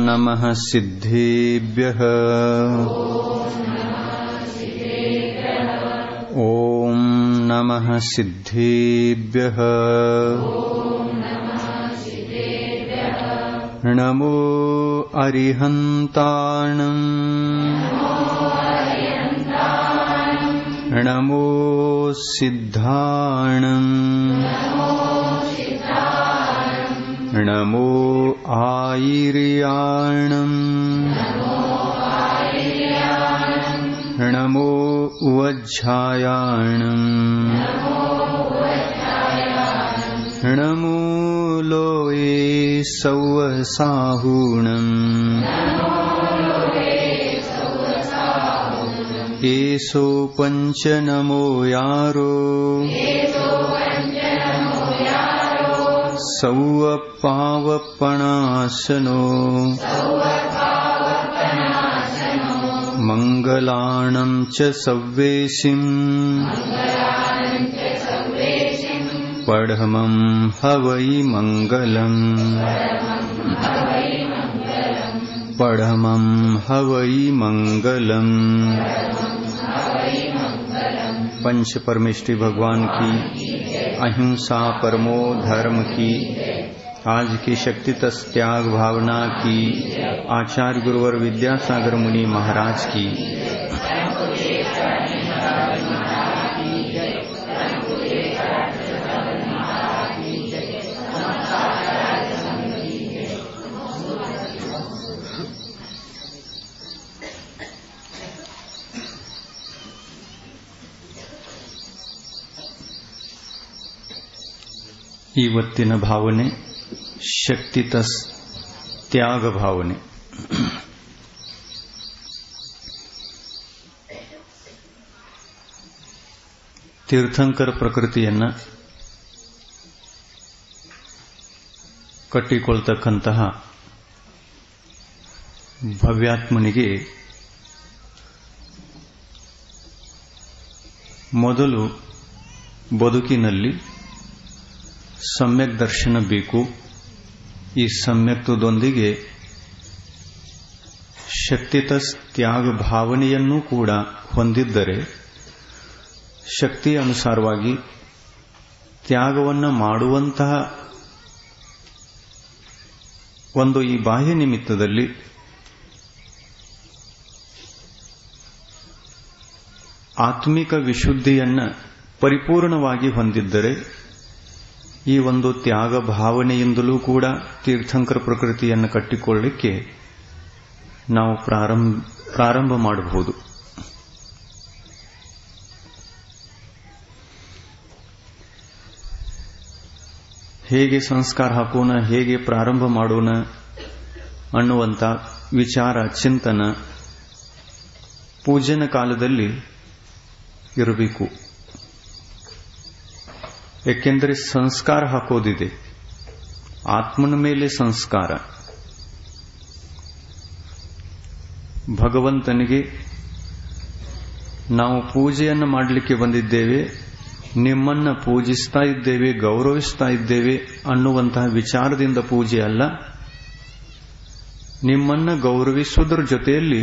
नमः सिद्धेभ्यः ॐ नमः सिद्धेभ्यः नमो अरिहन्ताणम् नमो सिद्धाणम् नमो आयिर्याणम् नमो वज्झायाणम् नमो लोये सौवसाहुणम् एषो पञ्च नमो यारो सौवपावपणासनो मङ्गलाणम् च सव्वेशिम् पढमम् हवै मङ्गलम् पढमम् हवै मङ्गलम् पंच परमेष्टि भगवान की अहिंसा परमो धर्म की आज की शक्ति तस त्याग भावना की आचार्य गुरुवर विद्यासागर मुनि महाराज की ಇವತ್ತಿನ ಭಾವನೆ ಶಕ್ತಿ ತಸ್ ತ್ಯಾಗ ಭಾವನೆ ತೀರ್ಥಂಕರ ಪ್ರಕೃತಿಯನ್ನ ಕಟ್ಟಿಕೊಳ್ತಕ್ಕಂತಹ ಭವ್ಯಾತ್ಮನಿಗೆ ಮೊದಲು ಬದುಕಿನಲ್ಲಿ ಸಮ್ಯಕ್ ದರ್ಶನ ಬೇಕು ಈ ಸಮ್ಯಕ್ತದೊಂದಿಗೆ ಶಕ್ತಿತ ತ್ಯಾಗ ಭಾವನೆಯನ್ನೂ ಕೂಡ ಹೊಂದಿದ್ದರೆ ಶಕ್ತಿಯ ಅನುಸಾರವಾಗಿ ತ್ಯಾಗವನ್ನು ಮಾಡುವಂತಹ ಒಂದು ಈ ಬಾಹ್ಯ ನಿಮಿತ್ತದಲ್ಲಿ ಆತ್ಮಿಕ ವಿಶುದ್ಧಿಯನ್ನ ಪರಿಪೂರ್ಣವಾಗಿ ಹೊಂದಿದ್ದರೆ ಈ ಒಂದು ತ್ಯಾಗ ಭಾವನೆಯಿಂದಲೂ ಕೂಡ ತೀರ್ಥಂಕರ ಪ್ರಕೃತಿಯನ್ನು ಕಟ್ಟಿಕೊಳ್ಳಲಿಕ್ಕೆ ನಾವು ಪ್ರಾರಂಭ ಪ್ರಾರಂಭ ಮಾಡಬಹುದು ಹೇಗೆ ಸಂಸ್ಕಾರ ಹಾಕೋಣ ಹೇಗೆ ಪ್ರಾರಂಭ ಮಾಡೋಣ ಅನ್ನುವಂಥ ವಿಚಾರ ಚಿಂತನ ಪೂಜನ ಕಾಲದಲ್ಲಿ ಇರಬೇಕು ಏಕೆಂದರೆ ಸಂಸ್ಕಾರ ಹಾಕೋದಿದೆ ಆತ್ಮನ ಮೇಲೆ ಸಂಸ್ಕಾರ ಭಗವಂತನಿಗೆ ನಾವು ಪೂಜೆಯನ್ನು ಮಾಡಲಿಕ್ಕೆ ಬಂದಿದ್ದೇವೆ ನಿಮ್ಮನ್ನ ಪೂಜಿಸ್ತಾ ಇದ್ದೇವೆ ಗೌರವಿಸ್ತಾ ಇದ್ದೇವೆ ಅನ್ನುವಂತಹ ವಿಚಾರದಿಂದ ಪೂಜೆ ಅಲ್ಲ ನಿಮ್ಮನ್ನ ಗೌರವಿಸುವುದರ ಜೊತೆಯಲ್ಲಿ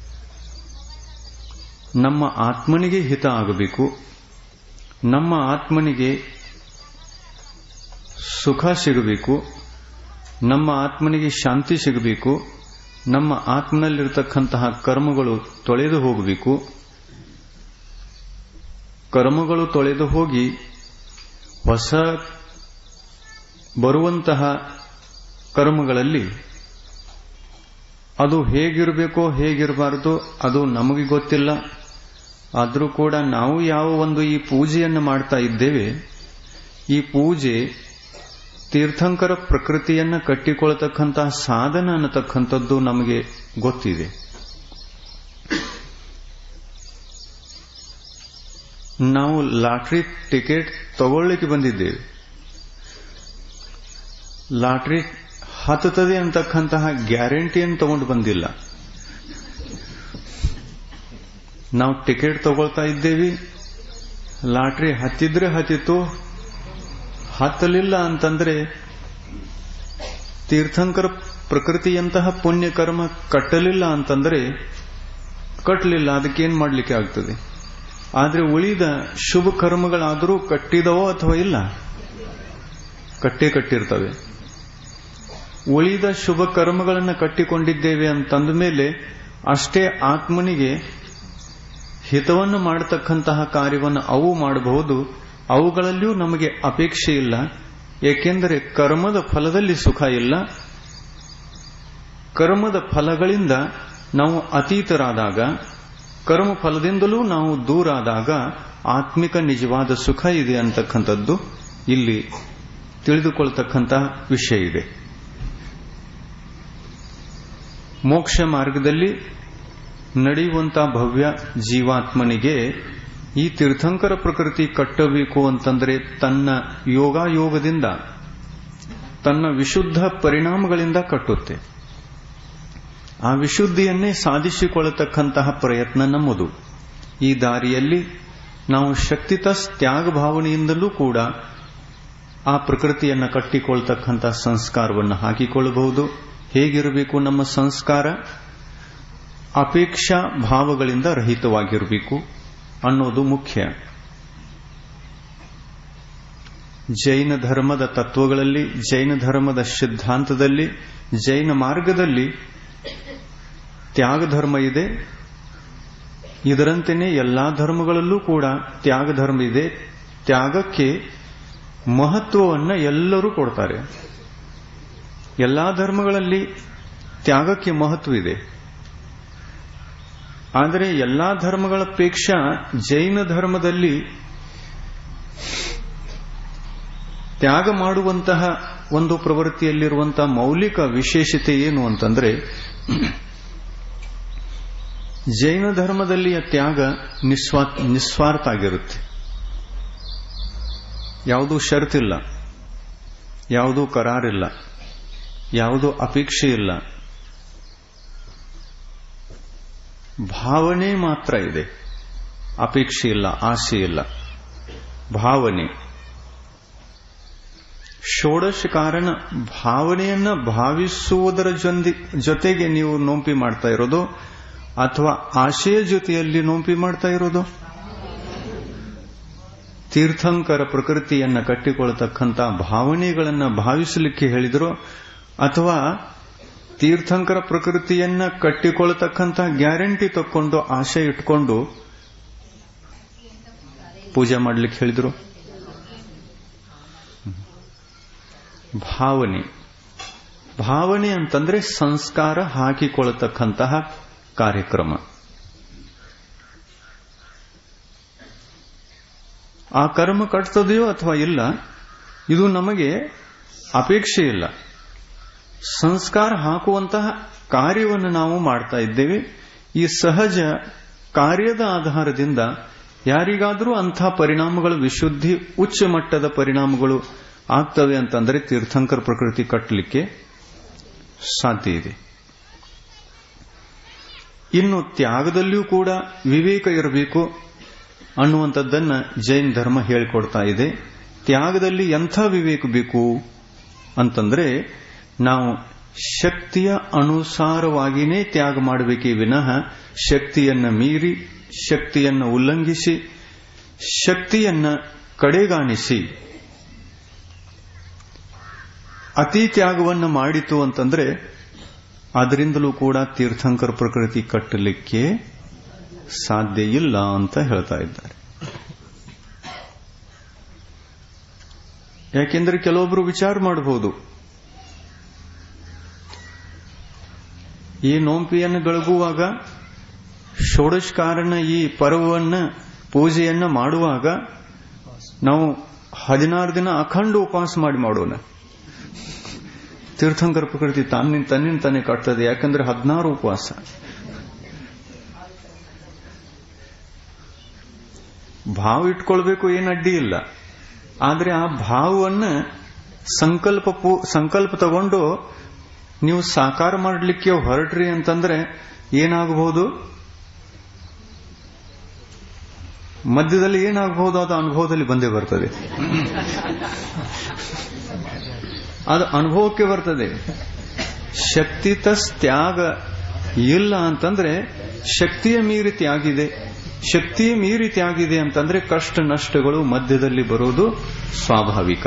ನಮ್ಮ ಆತ್ಮನಿಗೆ ಹಿತ ಆಗಬೇಕು ನಮ್ಮ ಆತ್ಮನಿಗೆ ಸುಖ ಸಿಗಬೇಕು ನಮ್ಮ ಆತ್ಮನಿಗೆ ಶಾಂತಿ ಸಿಗಬೇಕು ನಮ್ಮ ಆತ್ಮನಲ್ಲಿರತಕ್ಕಂತಹ ಕರ್ಮಗಳು ತೊಳೆದು ಹೋಗಬೇಕು ಕರ್ಮಗಳು ತೊಳೆದು ಹೋಗಿ ಹೊಸ ಬರುವಂತಹ ಕರ್ಮಗಳಲ್ಲಿ ಅದು ಹೇಗಿರಬೇಕೋ ಹೇಗಿರಬಾರದು ಅದು ನಮಗೆ ಗೊತ್ತಿಲ್ಲ ಆದರೂ ಕೂಡ ನಾವು ಯಾವ ಒಂದು ಈ ಪೂಜೆಯನ್ನು ಮಾಡ್ತಾ ಇದ್ದೇವೆ ಈ ಪೂಜೆ ತೀರ್ಥಂಕರ ಪ್ರಕೃತಿಯನ್ನ ಕಟ್ಟಿಕೊಳ್ತಕ್ಕಂತಹ ಸಾಧನ ಅನ್ನತಕ್ಕಂಥದ್ದು ನಮಗೆ ಗೊತ್ತಿದೆ ನಾವು ಲಾಟ್ರಿ ಟಿಕೆಟ್ ತಗೊಳ್ಳಿಕ್ಕೆ ಬಂದಿದ್ದೇವೆ ಲಾಟ್ರಿ ಹತ್ತುತ್ತದೆ ಅಂತಕ್ಕಂತಹ ಗ್ಯಾರಂಟಿಯನ್ನು ತಗೊಂಡು ಬಂದಿಲ್ಲ ನಾವು ಟಿಕೆಟ್ ತಗೊಳ್ತಾ ಇದ್ದೇವೆ ಲಾಟ್ರಿ ಹತ್ತಿದ್ರೆ ಹತ್ತಿತ್ತು ಹತ್ತಲಿಲ್ಲ ಅಂತಂದ್ರೆ ತೀರ್ಥಂಕರ ಪ್ರಕೃತಿಯಂತಹ ಪುಣ್ಯ ಕರ್ಮ ಕಟ್ಟಲಿಲ್ಲ ಅಂತಂದ್ರೆ ಕಟ್ಟಲಿಲ್ಲ ಅದಕ್ಕೇನ್ ಮಾಡ್ಲಿಕ್ಕೆ ಆಗ್ತದೆ ಆದ್ರೆ ಉಳಿದ ಶುಭ ಕರ್ಮಗಳಾದರೂ ಕಟ್ಟಿದವೋ ಅಥವಾ ಇಲ್ಲ ಕಟ್ಟೇ ಕಟ್ಟಿರ್ತವೆ ಉಳಿದ ಶುಭ ಕರ್ಮಗಳನ್ನು ಕಟ್ಟಿಕೊಂಡಿದ್ದೇವೆ ಅಂತಂದ ಮೇಲೆ ಅಷ್ಟೇ ಆತ್ಮನಿಗೆ ಹಿತವನ್ನು ಮಾಡತಕ್ಕಂತಹ ಕಾರ್ಯವನ್ನು ಅವು ಮಾಡಬಹುದು ಅವುಗಳಲ್ಲಿಯೂ ನಮಗೆ ಅಪೇಕ್ಷೆ ಇಲ್ಲ ಏಕೆಂದರೆ ಕರ್ಮದ ಫಲದಲ್ಲಿ ಸುಖ ಇಲ್ಲ ಕರ್ಮದ ಫಲಗಳಿಂದ ನಾವು ಅತೀತರಾದಾಗ ಕರ್ಮ ಫಲದಿಂದಲೂ ನಾವು ದೂರ ಆದಾಗ ಆತ್ಮಿಕ ನಿಜವಾದ ಸುಖ ಇದೆ ಅಂತಕ್ಕಂಥದ್ದು ಇಲ್ಲಿ ತಿಳಿದುಕೊಳ್ತಕ್ಕಂತಹ ವಿಷಯ ಇದೆ ಮೋಕ್ಷ ಮಾರ್ಗದಲ್ಲಿ ನಡೆಯುವಂತ ಭವ್ಯ ಜೀವಾತ್ಮನಿಗೆ ಈ ತೀರ್ಥಂಕರ ಪ್ರಕೃತಿ ಕಟ್ಟಬೇಕು ಅಂತಂದ್ರೆ ತನ್ನ ಯೋಗಾಯೋಗದಿಂದ ತನ್ನ ವಿಶುದ್ಧ ಪರಿಣಾಮಗಳಿಂದ ಕಟ್ಟುತ್ತೆ ಆ ವಿಶುದ್ಧಿಯನ್ನೇ ಸಾಧಿಸಿಕೊಳ್ಳತಕ್ಕಂತಹ ಪ್ರಯತ್ನ ನಮ್ಮದು ಈ ದಾರಿಯಲ್ಲಿ ನಾವು ಶಕ್ತಿತ ತ್ಯಾಗ ಭಾವನೆಯಿಂದಲೂ ಕೂಡ ಆ ಪ್ರಕೃತಿಯನ್ನು ಕಟ್ಟಿಕೊಳ್ತಕ್ಕಂತಹ ಸಂಸ್ಕಾರವನ್ನು ಹಾಕಿಕೊಳ್ಳಬಹುದು ಹೇಗಿರಬೇಕು ನಮ್ಮ ಸಂಸ್ಕಾರ ಅಪೇಕ್ಷಾ ಭಾವಗಳಿಂದ ರಹಿತವಾಗಿರಬೇಕು ಅನ್ನೋದು ಮುಖ್ಯ ಜೈನ ಧರ್ಮದ ತತ್ವಗಳಲ್ಲಿ ಜೈನ ಧರ್ಮದ ಸಿದ್ಧಾಂತದಲ್ಲಿ ಜೈನ ಮಾರ್ಗದಲ್ಲಿ ತ್ಯಾಗ ಧರ್ಮ ಇದೆ ಇದರಂತೆಯೇ ಎಲ್ಲಾ ಧರ್ಮಗಳಲ್ಲೂ ಕೂಡ ತ್ಯಾಗ ಧರ್ಮ ಇದೆ ತ್ಯಾಗಕ್ಕೆ ಮಹತ್ವವನ್ನು ಎಲ್ಲರೂ ಕೊಡ್ತಾರೆ ಎಲ್ಲಾ ಧರ್ಮಗಳಲ್ಲಿ ತ್ಯಾಗಕ್ಕೆ ಮಹತ್ವ ಇದೆ ಆದರೆ ಎಲ್ಲಾ ಧರ್ಮಗಳಪೇಕ್ಷ ಜೈನ ಧರ್ಮದಲ್ಲಿ ತ್ಯಾಗ ಮಾಡುವಂತಹ ಒಂದು ಪ್ರವೃತ್ತಿಯಲ್ಲಿರುವಂತಹ ಮೌಲಿಕ ವಿಶೇಷತೆ ಏನು ಅಂತಂದ್ರೆ ಜೈನ ಧರ್ಮದಲ್ಲಿಯ ತ್ಯಾಗ ನಿಸ್ವಾ ನಿಸ್ವಾರ್ಥ ಆಗಿರುತ್ತೆ ಯಾವುದೂ ಷರತ್ತಿಲ್ಲ ಯಾವುದೂ ಕರಾರಿಲ್ಲ ಯಾವುದೂ ಅಪೇಕ್ಷೆ ಇಲ್ಲ ಭಾವನೆ ಮಾತ್ರ ಇದೆ ಅಪೇಕ್ಷೆ ಇಲ್ಲ ಆಸೆ ಇಲ್ಲ ಭಾವನೆ ಷೋಡಶ ಕಾರಣ ಭಾವನೆಯನ್ನ ಭಾವಿಸುವುದರ ಜೊತೆಗೆ ನೀವು ನೋಂಪಿ ಮಾಡ್ತಾ ಇರೋದು ಅಥವಾ ಆಶೆಯ ಜೊತೆಯಲ್ಲಿ ನೋಂಪಿ ಮಾಡ್ತಾ ಇರೋದು ತೀರ್ಥಂಕರ ಪ್ರಕೃತಿಯನ್ನ ಕಟ್ಟಿಕೊಳ್ತಕ್ಕಂಥ ಭಾವನೆಗಳನ್ನ ಭಾವಿಸಲಿಕ್ಕೆ ಹೇಳಿದ್ರು ಅಥವಾ ತೀರ್ಥಂಕರ ಪ್ರಕೃತಿಯನ್ನ ಕಟ್ಟಿಕೊಳ್ತಕ್ಕಂಥ ಗ್ಯಾರಂಟಿ ತಕ್ಕೊಂಡು ಆಶೆ ಇಟ್ಕೊಂಡು ಪೂಜೆ ಮಾಡ್ಲಿಕ್ಕೆ ಹೇಳಿದ್ರು ಭಾವನೆ ಭಾವನೆ ಅಂತಂದ್ರೆ ಸಂಸ್ಕಾರ ಹಾಕಿಕೊಳ್ಳತಕ್ಕಂತಹ ಕಾರ್ಯಕ್ರಮ ಆ ಕರ್ಮ ಕಟ್ತದೆಯೋ ಅಥವಾ ಇಲ್ಲ ಇದು ನಮಗೆ ಅಪೇಕ್ಷೆ ಇಲ್ಲ ಸಂಸ್ಕಾರ ಹಾಕುವಂತಹ ಕಾರ್ಯವನ್ನು ನಾವು ಮಾಡ್ತಾ ಇದ್ದೇವೆ ಈ ಸಹಜ ಕಾರ್ಯದ ಆಧಾರದಿಂದ ಯಾರಿಗಾದರೂ ಅಂಥ ಪರಿಣಾಮಗಳು ವಿಶುದ್ಧಿ ಉಚ್ಚ ಮಟ್ಟದ ಪರಿಣಾಮಗಳು ಆಗ್ತವೆ ಅಂತಂದ್ರೆ ತೀರ್ಥಂಕರ ಪ್ರಕೃತಿ ಕಟ್ಟಲಿಕ್ಕೆ ಸಾಧ್ಯ ಇದೆ ಇನ್ನು ತ್ಯಾಗದಲ್ಲಿಯೂ ಕೂಡ ವಿವೇಕ ಇರಬೇಕು ಅನ್ನುವಂಥದ್ದನ್ನ ಜೈನ್ ಧರ್ಮ ಹೇಳಿಕೊಡ್ತಾ ಇದೆ ತ್ಯಾಗದಲ್ಲಿ ಎಂಥ ವಿವೇಕ ಬೇಕು ಅಂತಂದ್ರೆ ನಾವು ಶಕ್ತಿಯ ಅನುಸಾರವಾಗಿಯೇ ತ್ಯಾಗ ಮಾಡಬೇಕೇ ವಿನಃ ಶಕ್ತಿಯನ್ನ ಮೀರಿ ಶಕ್ತಿಯನ್ನ ಉಲ್ಲಂಘಿಸಿ ಶಕ್ತಿಯನ್ನ ಕಡೆಗಾಣಿಸಿ ಅತಿ ತ್ಯಾಗವನ್ನು ಮಾಡಿತು ಅಂತಂದ್ರೆ ಅದರಿಂದಲೂ ಕೂಡ ತೀರ್ಥಂಕರ ಪ್ರಕೃತಿ ಕಟ್ಟಲಿಕ್ಕೆ ಸಾಧ್ಯ ಇಲ್ಲ ಅಂತ ಹೇಳ್ತಾ ಇದ್ದಾರೆ ಯಾಕೆಂದ್ರೆ ಕೆಲವೊಬ್ರು ವಿಚಾರ ಮಾಡಬಹುದು ಈ ನೋಂಪಿಯನ್ನು ಬೆಳಗುವಾಗ ಷೋಡಶ ಕಾರಣ ಈ ಪರ್ವವನ್ನ ಪೂಜೆಯನ್ನ ಮಾಡುವಾಗ ನಾವು ಹದಿನಾರು ದಿನ ಅಖಂಡ ಉಪವಾಸ ಮಾಡಿ ಮಾಡೋಣ ತೀರ್ಥಂಕರ ಪ್ರಕೃತಿ ತನ್ನಿಂದ ತನ್ನಿಂದ ತಾನೇ ಕಟ್ತದೆ ಯಾಕಂದ್ರೆ ಹದಿನಾರು ಉಪವಾಸ ಭಾವ ಇಟ್ಕೊಳ್ಬೇಕು ಏನು ಅಡ್ಡಿ ಇಲ್ಲ ಆದ್ರೆ ಆ ಭಾವವನ್ನ ಸಂಕಲ್ಪ ಸಂಕಲ್ಪ ತಗೊಂಡು ನೀವು ಸಾಕಾರ ಮಾಡಲಿಕ್ಕೆ ಹೊರಟ್ರಿ ಅಂತಂದ್ರೆ ಏನಾಗಬಹುದು ಮಧ್ಯದಲ್ಲಿ ಏನಾಗಬಹುದು ಅದು ಅನುಭವದಲ್ಲಿ ಬಂದೇ ಬರ್ತದೆ ಅದು ಅನುಭವಕ್ಕೆ ಬರ್ತದೆ ಶಕ್ತಿತಸ್ ತ್ಯಾಗ ಇಲ್ಲ ಅಂತಂದ್ರೆ ಶಕ್ತಿಯ ಮೀರಿ ತ್ಯಾಗಿದೆ ಶಕ್ತಿಯ ಮೀರಿ ತ್ಯಾಗಿದೆ ಅಂತಂದ್ರೆ ಕಷ್ಟ ನಷ್ಟಗಳು ಮಧ್ಯದಲ್ಲಿ ಬರೋದು ಸ್ವಾಭಾವಿಕ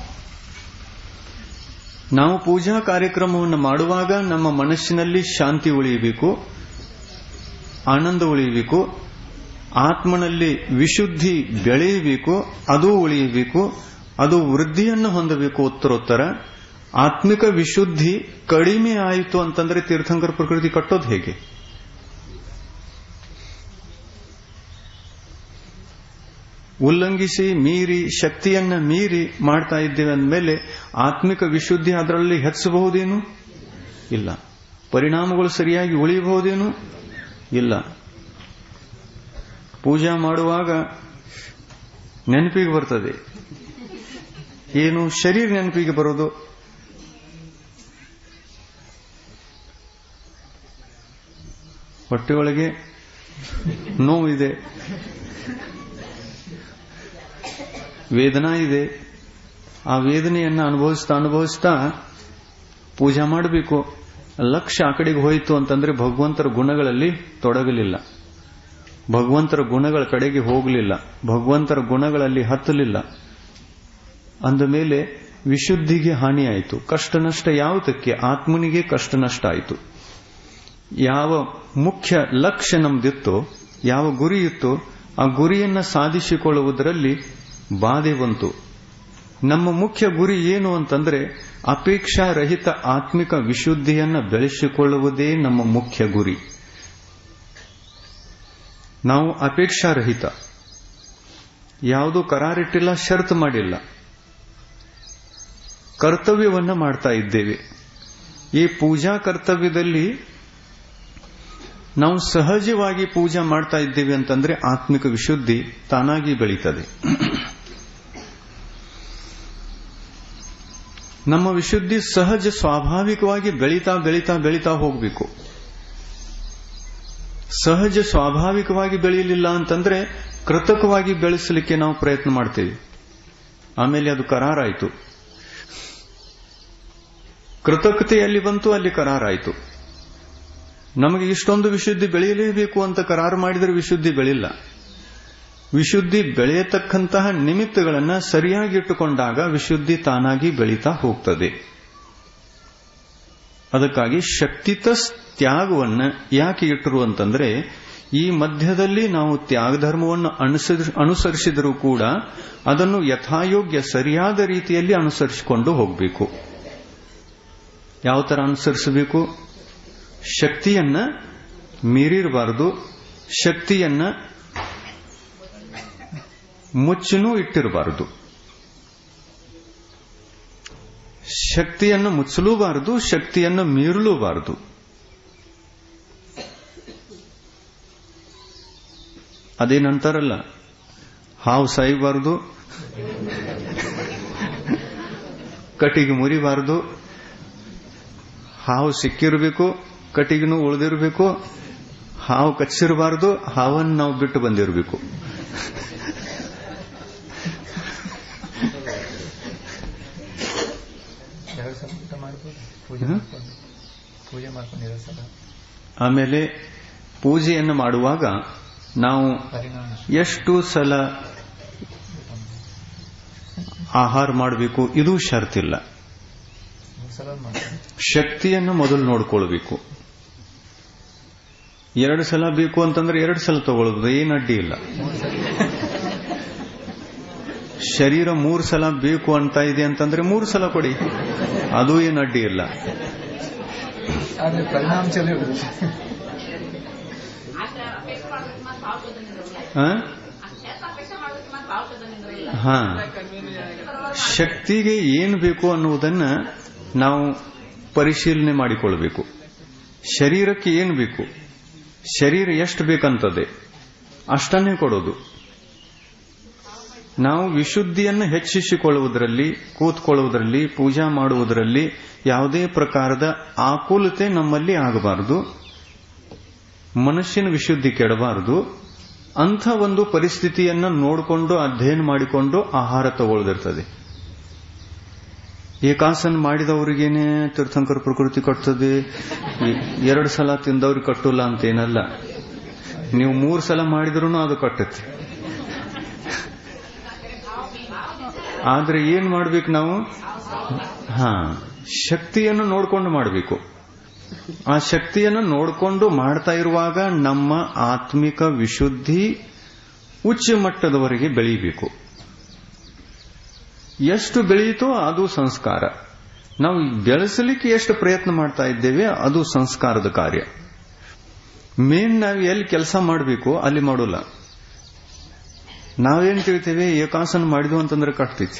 ನಾವು ಪೂಜಾ ಕಾರ್ಯಕ್ರಮವನ್ನು ಮಾಡುವಾಗ ನಮ್ಮ ಮನಸ್ಸಿನಲ್ಲಿ ಶಾಂತಿ ಉಳಿಯಬೇಕು ಆನಂದ ಉಳಿಯಬೇಕು ಆತ್ಮನಲ್ಲಿ ವಿಶುದ್ಧಿ ಬೆಳೆಯಬೇಕು ಅದು ಉಳಿಯಬೇಕು ಅದು ವೃದ್ಧಿಯನ್ನು ಹೊಂದಬೇಕು ಉತ್ತರೋತ್ತರ ಆತ್ಮಿಕ ವಿಶುದ್ಧಿ ಕಡಿಮೆ ಆಯಿತು ಅಂತಂದ್ರೆ ತೀರ್ಥಂಕರ ಪ್ರಕೃತಿ ಕಟ್ಟೋದು ಹೇಗೆ ಉಲ್ಲಂಘಿಸಿ ಮೀರಿ ಶಕ್ತಿಯನ್ನ ಮೀರಿ ಮಾಡ್ತಾ ಇದ್ದೇವೆ ಅಂದಮೇಲೆ ಆತ್ಮಿಕ ವಿಶುದ್ಧಿ ಅದರಲ್ಲಿ ಹೆಚ್ಚಬಹುದೇನು ಇಲ್ಲ ಪರಿಣಾಮಗಳು ಸರಿಯಾಗಿ ಉಳಿಯಬಹುದೇನು ಇಲ್ಲ ಪೂಜಾ ಮಾಡುವಾಗ ನೆನಪಿಗೆ ಬರ್ತದೆ ಏನು ಶರೀರ ನೆನಪಿಗೆ ಬರೋದು ಹೊಟ್ಟೆಯೊಳಗೆ ನೋವಿದೆ ವೇದನಾ ಇದೆ ಆ ವೇದನೆಯನ್ನು ಅನುಭವಿಸ್ತಾ ಅನುಭವಿಸ್ತಾ ಪೂಜಾ ಮಾಡಬೇಕು ಲಕ್ಷ್ಯ ಆ ಕಡೆಗೆ ಹೋಯಿತು ಅಂತಂದ್ರೆ ಭಗವಂತರ ಗುಣಗಳಲ್ಲಿ ತೊಡಗಲಿಲ್ಲ ಭಗವಂತರ ಗುಣಗಳ ಕಡೆಗೆ ಹೋಗಲಿಲ್ಲ ಭಗವಂತರ ಗುಣಗಳಲ್ಲಿ ಹತ್ತಲಿಲ್ಲ ಅಂದ ಮೇಲೆ ವಿಶುದ್ಧಿಗೆ ಹಾನಿಯಾಯಿತು ಕಷ್ಟ ನಷ್ಟ ಯಾವುದಕ್ಕೆ ಆತ್ಮನಿಗೆ ಕಷ್ಟ ನಷ್ಟ ಆಯಿತು ಯಾವ ಮುಖ್ಯ ಲಕ್ಷ್ಯ ನಮ್ದಿತ್ತೋ ಯಾವ ಗುರಿ ಇತ್ತೋ ಆ ಗುರಿಯನ್ನ ಸಾಧಿಸಿಕೊಳ್ಳುವುದರಲ್ಲಿ ಬಾಧೆ ಬಂತು ನಮ್ಮ ಮುಖ್ಯ ಗುರಿ ಏನು ಅಂತಂದ್ರೆ ಅಪೇಕ್ಷಾರಹಿತ ಆತ್ಮಿಕ ವಿಶುದ್ಧಿಯನ್ನ ಬೆಳೆಸಿಕೊಳ್ಳುವುದೇ ನಮ್ಮ ಮುಖ್ಯ ಗುರಿ ನಾವು ಅಪೇಕ್ಷಾರಹಿತ ಯಾವುದೂ ಕರಾರಿಟ್ಟಿಲ್ಲ ಷರತ್ತು ಮಾಡಿಲ್ಲ ಕರ್ತವ್ಯವನ್ನ ಮಾಡ್ತಾ ಇದ್ದೇವೆ ಈ ಪೂಜಾ ಕರ್ತವ್ಯದಲ್ಲಿ ನಾವು ಸಹಜವಾಗಿ ಪೂಜಾ ಮಾಡ್ತಾ ಇದ್ದೇವೆ ಅಂತಂದ್ರೆ ಆತ್ಮಿಕ ವಿಶುದ್ಧಿ ತಾನಾಗಿ ಬೆಳೀತದೆ ನಮ್ಮ ವಿಶುದ್ಧಿ ಸಹಜ ಸ್ವಾಭಾವಿಕವಾಗಿ ಬೆಳೀತಾ ಬೆಳೀತಾ ಬೆಳೀತಾ ಹೋಗಬೇಕು ಸಹಜ ಸ್ವಾಭಾವಿಕವಾಗಿ ಬೆಳೆಯಲಿಲ್ಲ ಅಂತಂದ್ರೆ ಕೃತಕವಾಗಿ ಬೆಳೆಸಲಿಕ್ಕೆ ನಾವು ಪ್ರಯತ್ನ ಮಾಡ್ತೇವೆ ಆಮೇಲೆ ಅದು ಕರಾರಾಯಿತು ಕೃತಕತೆಯಲ್ಲಿ ಬಂತು ಅಲ್ಲಿ ಕರಾರಾಯಿತು ನಮಗೆ ಇಷ್ಟೊಂದು ವಿಶುದ್ಧಿ ಬೆಳೆಯಲೇಬೇಕು ಅಂತ ಕರಾರು ಮಾಡಿದರೆ ವಿಶುದ್ಧಿ ಬೆಳಿಲ್ಲ ವಿಶುದ್ಧಿ ಬೆಳೆಯತಕ್ಕಂತಹ ನಿಮಿತ್ತಗಳನ್ನು ಸರಿಯಾಗಿ ಇಟ್ಟುಕೊಂಡಾಗ ವಿಶುದ್ಧಿ ತಾನಾಗಿ ಬೆಳೀತಾ ಹೋಗ್ತದೆ ಅದಕ್ಕಾಗಿ ಶಕ್ತಿತ ತ್ಯಾಗವನ್ನ ಯಾಕೆ ಇಟ್ಟರು ಅಂತಂದ್ರೆ ಈ ಮಧ್ಯದಲ್ಲಿ ನಾವು ತ್ಯಾಗ ಧರ್ಮವನ್ನು ಅನುಸರಿಸಿದರೂ ಕೂಡ ಅದನ್ನು ಯಥಾಯೋಗ್ಯ ಸರಿಯಾದ ರೀತಿಯಲ್ಲಿ ಅನುಸರಿಸಿಕೊಂಡು ಹೋಗಬೇಕು ಯಾವ ತರ ಅನುಸರಿಸಬೇಕು ಶಕ್ತಿಯನ್ನ ಮೀರಿರಬಾರದು ಶಕ್ತಿಯನ್ನ ಮುಚ್ಚನೂ ಇಟ್ಟಿರಬಾರದು ಶಕ್ತಿಯನ್ನು ಮುಚ್ಚಲೂಬಾರದು ಶಕ್ತಿಯನ್ನು ಮೀರಲೂಬಾರದು ಅದೇನಂತಾರಲ್ಲ ಹಾವು ಸಾಯಬಾರದು ಕಟಿಗೆ ಮುರಿಬಾರದು ಹಾವು ಸಿಕ್ಕಿರಬೇಕು ಕಟಿಗಿನೂ ಉಳಿದಿರಬೇಕು ಹಾವು ಕಚ್ಚಿರಬಾರದು ಹಾವನ್ನು ನಾವು ಬಿಟ್ಟು ಬಂದಿರಬೇಕು ಎರಡು ಸಲ ಊಟ ಮಾಡ್ಬೋದು ಪೂಜೆ ಹ್ಮ್. ಮಾಡ್ಕೊಂಡು ಪೂಜೆ ಮಾಡ್ಕೊಂಡು ಎರಡು ಸಲ ಆಮೇಲೆ ಪೂಜೆಯನ್ನು ಮಾಡುವಾಗ ನಾವು ಪರಿಣಾಮ ಎಷ್ಟು ಸಲ ಆಹಾರ ಮಾಡಬೇಕು ಇದು ಷರ್ತಿಲ್ಲ ಮೂರು ಸಲ ಮಾಡ್ತಾರೆ ಶಕ್ತಿಯನ್ನು ಮೊದಲು ನೋಡ್ಕೊಳ್ಬೇಕು ಎರಡು ಸಲ ಬೇಕು ಅಂತಂದ್ರೆ ಎರಡು ಸಲ ತಗೊಳ್ಳೋದು ಏನು ಅಡ್ಡಿ ಇಲ್ಲ ಶರೀರ ಮೂರು ಸಲ ಬೇಕು ಅಂತ ಇದೆ ಅಂತಂದ್ರೆ ಮೂರು ಸಲ ಕೊಡಿ ಅದು ಏನು ಅಡ್ಡಿ ಇಲ್ಲ ಆದ್ರೆ ಪರಿಣಾಮ ಚಲೋ ಇರುತ್ತೆ ಆ? ಹಾ ಶಕ್ತಿಗೆ ಏನು ಬೇಕು ಅನ್ನುವುದನ್ನ ನಾವು ಪರಿಶೀಲನೆ ಮಾಡಿಕೊಳ್ಬೇಕು ಶರೀರಕ್ಕೆ ಏನು ಬೇಕು ಶರೀರ ಎಷ್ಟು ಬೇಕಂತದೆ ಅಷ್ಟನ್ನೇ ಕೊಡೋದು ನಾವು ವಿಶುದ್ಧಿಯನ್ನು ಹೆಚ್ಚಿಸಿಕೊಳ್ಳುವುದರಲ್ಲಿ ಕೂತ್ಕೊಳ್ಳುವುದರಲ್ಲಿ ಪೂಜಾ ಮಾಡುವುದರಲ್ಲಿ ಯಾವುದೇ ಪ್ರಕಾರದ ಆಕುಲತೆ ನಮ್ಮಲ್ಲಿ ಆಗಬಾರದು ಮನುಷ್ಯನ ವಿಶುದ್ಧಿ ಕೆಡಬಾರದು ಅಂಥ ಒಂದು ಪರಿಸ್ಥಿತಿಯನ್ನು ನೋಡಿಕೊಂಡು ಅಧ್ಯಯನ ಮಾಡಿಕೊಂಡು ಆಹಾರ ತಗೊಳ್ಳದಿರ್ತದೆ ಏಕಾಸನ ಮಾಡಿದವರಿಗೇನೆ ತೀರ್ಥಂಕರ ಪ್ರಕೃತಿ ಕಟ್ತದೆ ಎರಡು ಸಲ ತಿಂದವ್ರಿಗೆ ಕಟ್ಟಲ್ಲ ಅಂತೇನಲ್ಲ ನೀವು ಮೂರು ಸಲ ಮಾಡಿದ್ರೂ ಅದು ಕಟ್ಟುತ್ತೆ ಆದ್ರೆ ಏನ್ ಮಾಡ್ಬೇಕು ನಾವು ಹಾ ಶಕ್ತಿಯನ್ನು ನೋಡ್ಕೊಂಡು ಮಾಡಬೇಕು ಆ ಶಕ್ತಿಯನ್ನು ನೋಡಿಕೊಂಡು ಮಾಡ್ತಾ ಇರುವಾಗ ನಮ್ಮ ಆತ್ಮಿಕ ವಿಶುದ್ಧಿ ಉಚ್ಚ ಮಟ್ಟದವರೆಗೆ ಬೆಳೀಬೇಕು ಎಷ್ಟು ಬೆಳೆಯಿತೋ ಅದು ಸಂಸ್ಕಾರ ನಾವು ಬೆಳೆಸಲಿಕ್ಕೆ ಎಷ್ಟು ಪ್ರಯತ್ನ ಮಾಡ್ತಾ ಇದ್ದೇವೆ ಅದು ಸಂಸ್ಕಾರದ ಕಾರ್ಯ ಮೇನ್ ನಾವು ಎಲ್ಲಿ ಕೆಲಸ ಮಾಡಬೇಕು ಅಲ್ಲಿ ಮಾಡೋಲ್ಲ ನಾವೇನ್ ತಿಳ್ತೇವೆ ಏಕಾಸನ ಮಾಡಿದ್ವು ಅಂತಂದ್ರೆ ಕಟ್ತೈತಿ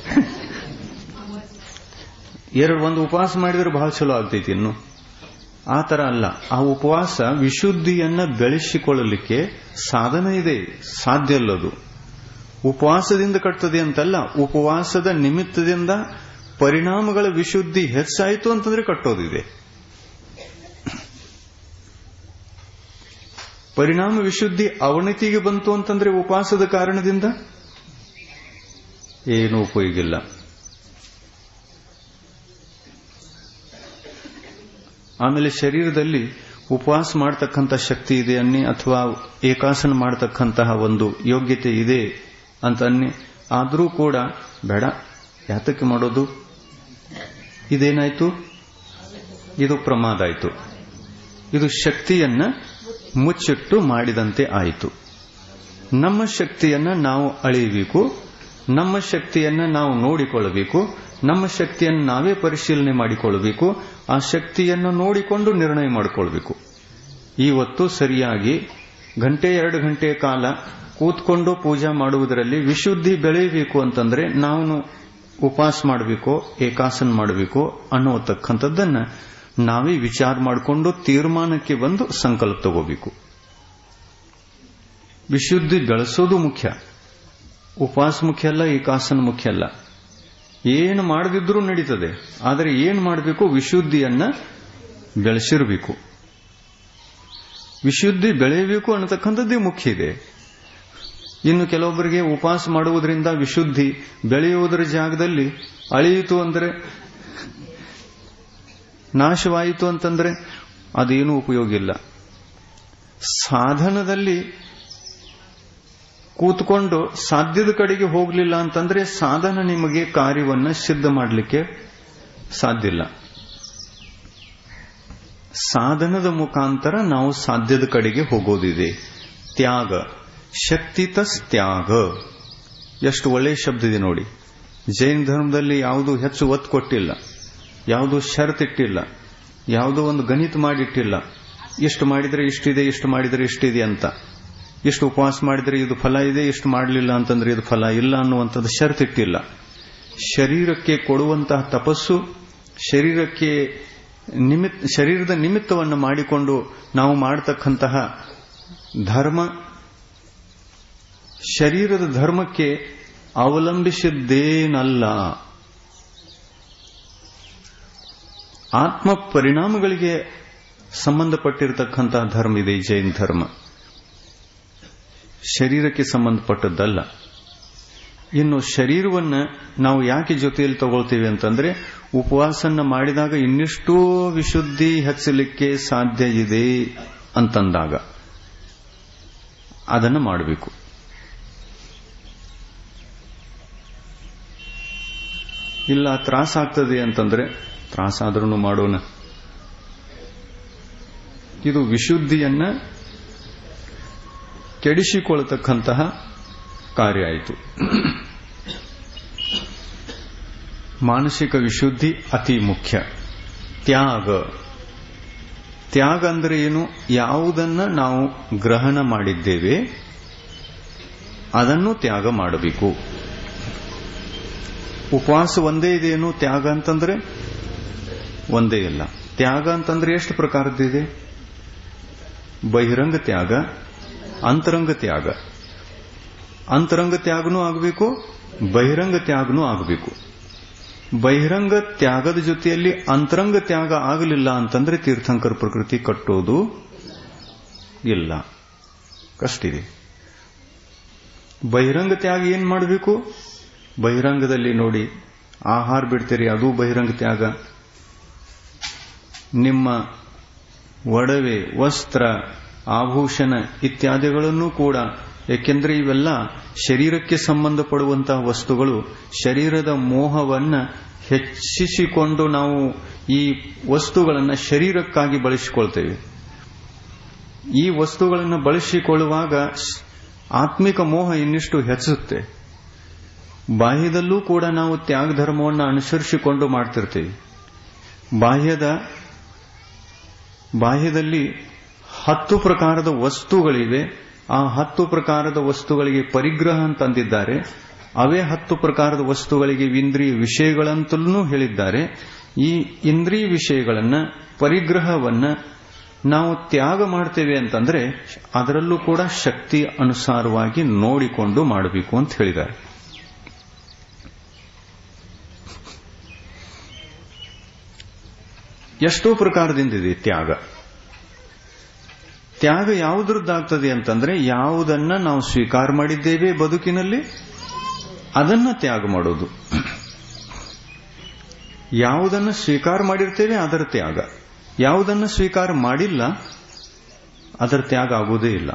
ಎರಡು ಒಂದು ಉಪವಾಸ ಮಾಡಿದ್ರೆ ಬಹಳ ಚಲೋ ಆಗ್ತೈತಿ ಇನ್ನು ಆ ತರ ಅಲ್ಲ ಆ ಉಪವಾಸ ವಿಶುದ್ಧಿಯನ್ನ ಬೆಳೆಸಿಕೊಳ್ಳಲಿಕ್ಕೆ ಸಾಧನ ಇದೆ ಸಾಧ್ಯ ಅಲ್ಲದು ಉಪವಾಸದಿಂದ ಕಟ್ತದೆ ಅಂತಲ್ಲ ಉಪವಾಸದ ನಿಮಿತ್ತದಿಂದ ಪರಿಣಾಮಗಳ ವಿಶುದ್ಧಿ ಹೆಚ್ಚಾಯಿತು ಅಂತಂದ್ರೆ ಕಟ್ಟೋದಿದೆ ಪರಿಣಾಮ ವಿಶುದ್ಧಿ ಅವನತಿಗೆ ಬಂತು ಅಂತಂದ್ರೆ ಉಪವಾಸದ ಕಾರಣದಿಂದ ಏನು ಉಪಯೋಗ ಇಲ್ಲ ಆಮೇಲೆ ಶರೀರದಲ್ಲಿ ಉಪವಾಸ ಮಾಡತಕ್ಕಂಥ ಶಕ್ತಿ ಇದೆ ಅನ್ನಿ ಅಥವಾ ಏಕಾಸನ ಮಾಡತಕ್ಕಂತಹ ಒಂದು ಯೋಗ್ಯತೆ ಇದೆ ಅಂತ ಅನ್ನಿ ಆದರೂ ಕೂಡ ಬೇಡ ಯಾತಕ್ಕೆ ಮಾಡೋದು ಇದೇನಾಯ್ತು ಇದು ಪ್ರಮಾದ ಆಯಿತು ಇದು ಶಕ್ತಿಯನ್ನ ಮುಚ್ಚಿಟ್ಟು ಮಾಡಿದಂತೆ ಆಯಿತು ನಮ್ಮ ಶಕ್ತಿಯನ್ನ ನಾವು ಅಳೆಯಬೇಕು ನಮ್ಮ ಶಕ್ತಿಯನ್ನ ನಾವು ನೋಡಿಕೊಳ್ಳಬೇಕು ನಮ್ಮ ಶಕ್ತಿಯನ್ನು ನಾವೇ ಪರಿಶೀಲನೆ ಮಾಡಿಕೊಳ್ಳಬೇಕು ಆ ಶಕ್ತಿಯನ್ನು ನೋಡಿಕೊಂಡು ನಿರ್ಣಯ ಮಾಡಿಕೊಳ್ಬೇಕು ಇವತ್ತು ಸರಿಯಾಗಿ ಗಂಟೆ ಎರಡು ಗಂಟೆ ಕಾಲ ಕೂತ್ಕೊಂಡು ಪೂಜಾ ಮಾಡುವುದರಲ್ಲಿ ವಿಶುದ್ಧಿ ಬೆಳೆಯಬೇಕು ಅಂತಂದ್ರೆ ನಾವು ಉಪವಾಸ ಮಾಡಬೇಕು ಏಕಾಸನ ಮಾಡಬೇಕು ಅನ್ನುವತಕ್ಕಂಥದ್ದನ್ನ ನಾವೇ ವಿಚಾರ ಮಾಡಿಕೊಂಡು ತೀರ್ಮಾನಕ್ಕೆ ಬಂದು ಸಂಕಲ್ಪ ತಗೋಬೇಕು ವಿಶುದ್ಧಿ ಬೆಳೆಸೋದು ಮುಖ್ಯ ಉಪವಾಸ ಮುಖ್ಯ ಅಲ್ಲ ಏಕಾಸನ ಮುಖ್ಯ ಅಲ್ಲ ಏನು ಮಾಡದಿದ್ರೂ ನಡೀತದೆ ಆದರೆ ಏನು ಮಾಡಬೇಕು ವಿಶುದ್ಧಿಯನ್ನ ಬೆಳೆಸಿರಬೇಕು ವಿಶುದ್ಧಿ ಬೆಳೆಯಬೇಕು ಅನ್ನತಕ್ಕಂಥದ್ದೇ ಮುಖ್ಯ ಇದೆ ಇನ್ನು ಕೆಲವೊಬ್ಬರಿಗೆ ಉಪವಾಸ ಮಾಡುವುದರಿಂದ ವಿಶುದ್ಧಿ ಬೆಳೆಯುವುದರ ಜಾಗದಲ್ಲಿ ಅಳಿಯಿತು ಅಂದರೆ ನಾಶವಾಯಿತು ಅಂತಂದ್ರೆ ಅದೇನೂ ಉಪಯೋಗ ಇಲ್ಲ ಸಾಧನದಲ್ಲಿ ಕೂತ್ಕೊಂಡು ಸಾಧ್ಯದ ಕಡೆಗೆ ಹೋಗಲಿಲ್ಲ ಅಂತಂದ್ರೆ ಸಾಧನ ನಿಮಗೆ ಕಾರ್ಯವನ್ನ ಸಿದ್ಧ ಮಾಡಲಿಕ್ಕೆ ಸಾಧ್ಯ ಇಲ್ಲ ಸಾಧನದ ಮುಖಾಂತರ ನಾವು ಸಾಧ್ಯದ ಕಡೆಗೆ ಹೋಗೋದಿದೆ ತ್ಯಾಗ ಶಕ್ತಿತಸ್ ತ್ಯಾಗ ಎಷ್ಟು ಒಳ್ಳೆಯ ಶಬ್ದ ಇದೆ ನೋಡಿ ಜೈನ ಧರ್ಮದಲ್ಲಿ ಯಾವುದು ಹೆಚ್ಚು ಒತ್ತು ಕೊಟ್ಟಿಲ್ಲ ಯಾವುದು ಷರತ್ತಿಟ್ಟಿಲ್ಲ ಯಾವುದೋ ಒಂದು ಗಣಿತ ಮಾಡಿಟ್ಟಿಲ್ಲ ಇಷ್ಟು ಮಾಡಿದ್ರೆ ಇಷ್ಟಿದೆ ಇಷ್ಟು ಮಾಡಿದ್ರೆ ಇಷ್ಟಿದೆ ಅಂತ ಇಷ್ಟು ಉಪವಾಸ ಮಾಡಿದ್ರೆ ಇದು ಫಲ ಇದೆ ಇಷ್ಟು ಮಾಡಲಿಲ್ಲ ಅಂತಂದ್ರೆ ಇದು ಫಲ ಇಲ್ಲ ಅನ್ನುವಂಥದ್ದು ಷರತ್ತಿಟ್ಟಿಲ್ಲ ಶರೀರಕ್ಕೆ ಕೊಡುವಂತಹ ತಪಸ್ಸು ಶರೀರಕ್ಕೆ ನಿಮಿತ್ ಶರೀರದ ನಿಮಿತ್ತವನ್ನು ಮಾಡಿಕೊಂಡು ನಾವು ಮಾಡತಕ್ಕಂತಹ ಧರ್ಮ ಶರೀರದ ಧರ್ಮಕ್ಕೆ ಅವಲಂಬಿಸಿದ್ದೇನಲ್ಲ ಆತ್ಮ ಪರಿಣಾಮಗಳಿಗೆ ಸಂಬಂಧಪಟ್ಟಿರತಕ್ಕಂತಹ ಧರ್ಮ ಇದೆ ಜೈನ್ ಧರ್ಮ ಶರೀರಕ್ಕೆ ಸಂಬಂಧಪಟ್ಟದ್ದಲ್ಲ ಇನ್ನು ಶರೀರವನ್ನ ನಾವು ಯಾಕೆ ಜೊತೆಯಲ್ಲಿ ತಗೊಳ್ತೀವಿ ಅಂತಂದ್ರೆ ಉಪವಾಸನ್ನ ಮಾಡಿದಾಗ ಇನ್ನಿಷ್ಟೋ ವಿಶುದ್ಧಿ ಹೆಚ್ಚಲಿಕ್ಕೆ ಸಾಧ್ಯ ಇದೆ ಅಂತಂದಾಗ ಅದನ್ನು ಮಾಡಬೇಕು ಇಲ್ಲ ತ್ರಾಸಾಗ್ತದೆ ಅಂತಂದ್ರೆ ತ್ರಾಸಾದ್ರೂ ಮಾಡೋಣ ಇದು ವಿಶುದ್ಧಿಯನ್ನ ಕೆಡಿಸಿಕೊಳ್ಳತಕ್ಕಂತಹ ಕಾರ್ಯ ಆಯಿತು ಮಾನಸಿಕ ವಿಶುದ್ಧಿ ಅತಿ ಮುಖ್ಯ ತ್ಯಾಗ ತ್ಯಾಗ ಅಂದ್ರೆ ಏನು ಯಾವುದನ್ನ ನಾವು ಗ್ರಹಣ ಮಾಡಿದ್ದೇವೆ ಅದನ್ನು ತ್ಯಾಗ ಮಾಡಬೇಕು ಉಪವಾಸ ಒಂದೇ ಇದೇನು ತ್ಯಾಗ ಅಂತಂದ್ರೆ ಒಂದೇ ಇಲ್ಲ ತ್ಯಾಗ ಅಂತಂದ್ರೆ ಎಷ್ಟು ಪ್ರಕಾರದ್ದಿದೆ ಬಹಿರಂಗ ತ್ಯಾಗ ಅಂತರಂಗ ತ್ಯಾಗ ಅಂತರಂಗ ತ್ಯಾಗನೂ ಆಗಬೇಕು ಬಹಿರಂಗ ತ್ಯಾಗನೂ ಆಗಬೇಕು ಬಹಿರಂಗ ತ್ಯಾಗದ ಜೊತೆಯಲ್ಲಿ ಅಂತರಂಗ ತ್ಯಾಗ ಆಗಲಿಲ್ಲ ಅಂತಂದ್ರೆ ತೀರ್ಥಂಕರ ಪ್ರಕೃತಿ ಕಟ್ಟೋದು ಇಲ್ಲ ಕಷ್ಟಿದೆ ಬಹಿರಂಗ ತ್ಯಾಗ ಏನ್ ಮಾಡಬೇಕು ಬಹಿರಂಗದಲ್ಲಿ ನೋಡಿ ಆಹಾರ ಬಿಡ್ತೀರಿ ಅದು ಬಹಿರಂಗ ತ್ಯಾಗ ನಿಮ್ಮ ಒಡವೆ ವಸ್ತ್ರ ಆಭೂಷಣ ಇತ್ಯಾದಿಗಳನ್ನು ಕೂಡ ಏಕೆಂದರೆ ಇವೆಲ್ಲ ಶರೀರಕ್ಕೆ ಸಂಬಂಧಪಡುವಂತಹ ವಸ್ತುಗಳು ಶರೀರದ ಮೋಹವನ್ನ ಹೆಚ್ಚಿಸಿಕೊಂಡು ನಾವು ಈ ವಸ್ತುಗಳನ್ನು ಶರೀರಕ್ಕಾಗಿ ಬಳಸಿಕೊಳ್ತೇವೆ ಈ ವಸ್ತುಗಳನ್ನು ಬಳಸಿಕೊಳ್ಳುವಾಗ ಆತ್ಮಿಕ ಮೋಹ ಇನ್ನಿಷ್ಟು ಹೆಚ್ಚುತ್ತೆ ಬಾಹ್ಯದಲ್ಲೂ ಕೂಡ ನಾವು ತ್ಯಾಗ ಧರ್ಮವನ್ನು ಅನುಸರಿಸಿಕೊಂಡು ಮಾಡ್ತಿರ್ತೀವಿ ಬಾಹ್ಯದ ಬಾಹ್ಯದಲ್ಲಿ ಹತ್ತು ಪ್ರಕಾರದ ವಸ್ತುಗಳಿವೆ ಆ ಹತ್ತು ಪ್ರಕಾರದ ವಸ್ತುಗಳಿಗೆ ಪರಿಗ್ರಹ ಅಂತಂದಿದ್ದಾರೆ ಅವೇ ಹತ್ತು ಪ್ರಕಾರದ ವಸ್ತುಗಳಿಗೆ ಇಂದ್ರಿಯ ವಿಷಯಗಳಂತಲೂ ಹೇಳಿದ್ದಾರೆ ಈ ಇಂದ್ರಿಯ ವಿಷಯಗಳನ್ನ ಪರಿಗ್ರಹವನ್ನ ನಾವು ತ್ಯಾಗ ಮಾಡ್ತೇವೆ ಅಂತಂದ್ರೆ ಅದರಲ್ಲೂ ಕೂಡ ಶಕ್ತಿ ಅನುಸಾರವಾಗಿ ನೋಡಿಕೊಂಡು ಮಾಡಬೇಕು ಅಂತ ಹೇಳಿದ್ದಾರೆ ಎಷ್ಟೋ ಪ್ರಕಾರದಿಂದಿದೆ ತ್ಯಾಗ ತ್ಯಾಗ ಯಾವುದ್ರದ್ದಾಗ್ತದೆ ಅಂತಂದ್ರೆ ಯಾವುದನ್ನ ನಾವು ಸ್ವೀಕಾರ ಮಾಡಿದ್ದೇವೆ ಬದುಕಿನಲ್ಲಿ ಅದನ್ನ ತ್ಯಾಗ ಮಾಡೋದು ಯಾವುದನ್ನು ಸ್ವೀಕಾರ ಮಾಡಿರ್ತೇವೆ ಅದರ ತ್ಯಾಗ ಯಾವುದನ್ನು ಸ್ವೀಕಾರ ಮಾಡಿಲ್ಲ ಅದರ ತ್ಯಾಗ ಆಗುವುದೇ ಇಲ್ಲ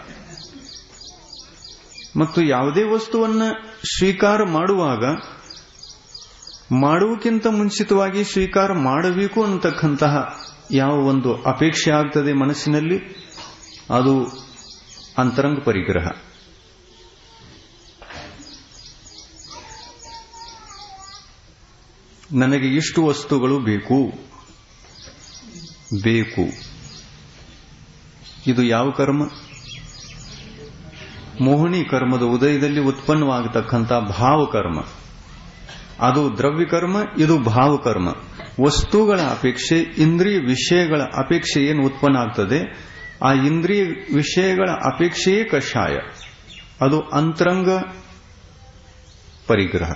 ಮತ್ತು ಯಾವುದೇ ವಸ್ತುವನ್ನ ಸ್ವೀಕಾರ ಮಾಡುವಾಗ ಮಾಡುವಕ್ಕಿಂತ ಮುಂಚಿತವಾಗಿ ಸ್ವೀಕಾರ ಮಾಡಬೇಕು ಅನ್ನತಕ್ಕಂತಹ ಯಾವ ಒಂದು ಅಪೇಕ್ಷೆ ಆಗ್ತದೆ ಮನಸ್ಸಿನಲ್ಲಿ ಅದು ಅಂತರಂಗ ಪರಿಗ್ರಹ ನನಗೆ ಇಷ್ಟು ವಸ್ತುಗಳು ಬೇಕು ಬೇಕು ಇದು ಯಾವ ಕರ್ಮ ಮೋಹಿನಿ ಕರ್ಮದ ಉದಯದಲ್ಲಿ ಉತ್ಪನ್ನವಾಗತಕ್ಕಂಥ ಭಾವಕರ್ಮ ಅದು ದ್ರವ್ಯಕರ್ಮ ಇದು ಭಾವಕರ್ಮ ವಸ್ತುಗಳ ಅಪೇಕ್ಷೆ ಇಂದ್ರಿಯ ವಿಷಯಗಳ ಅಪೇಕ್ಷೆ ಏನು ಉತ್ಪನ್ನ ಆಗ್ತದೆ ಆ ಇಂದ್ರಿಯ ವಿಷಯಗಳ ಅಪೇಕ್ಷೆಯೇ ಕಷಾಯ ಅದು ಅಂತರಂಗ ಪರಿಗ್ರಹ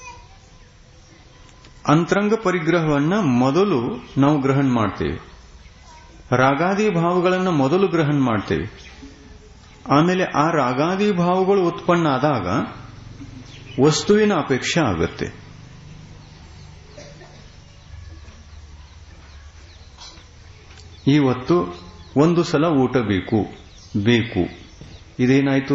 ಅಂತರಂಗ ಪರಿಗ್ರಹವನ್ನ ಮೊದಲು ನಾವು ಗ್ರಹಣ ಮಾಡ್ತೇವೆ ರಾಗಾದಿ ಭಾವಗಳನ್ನು ಮೊದಲು ಗ್ರಹಣ ಮಾಡ್ತೇವೆ ಆಮೇಲೆ ಆ ರಾಗಾದಿ ಭಾವಗಳು ಉತ್ಪನ್ನ ಆದಾಗ ವಸ್ತುವಿನ ಅಪೇಕ್ಷೆ ಆಗುತ್ತೆ ಇವತ್ತು ಒಂದು ಸಲ ಊಟ ಬೇಕು ಬೇಕು ಇದೇನಾಯ್ತು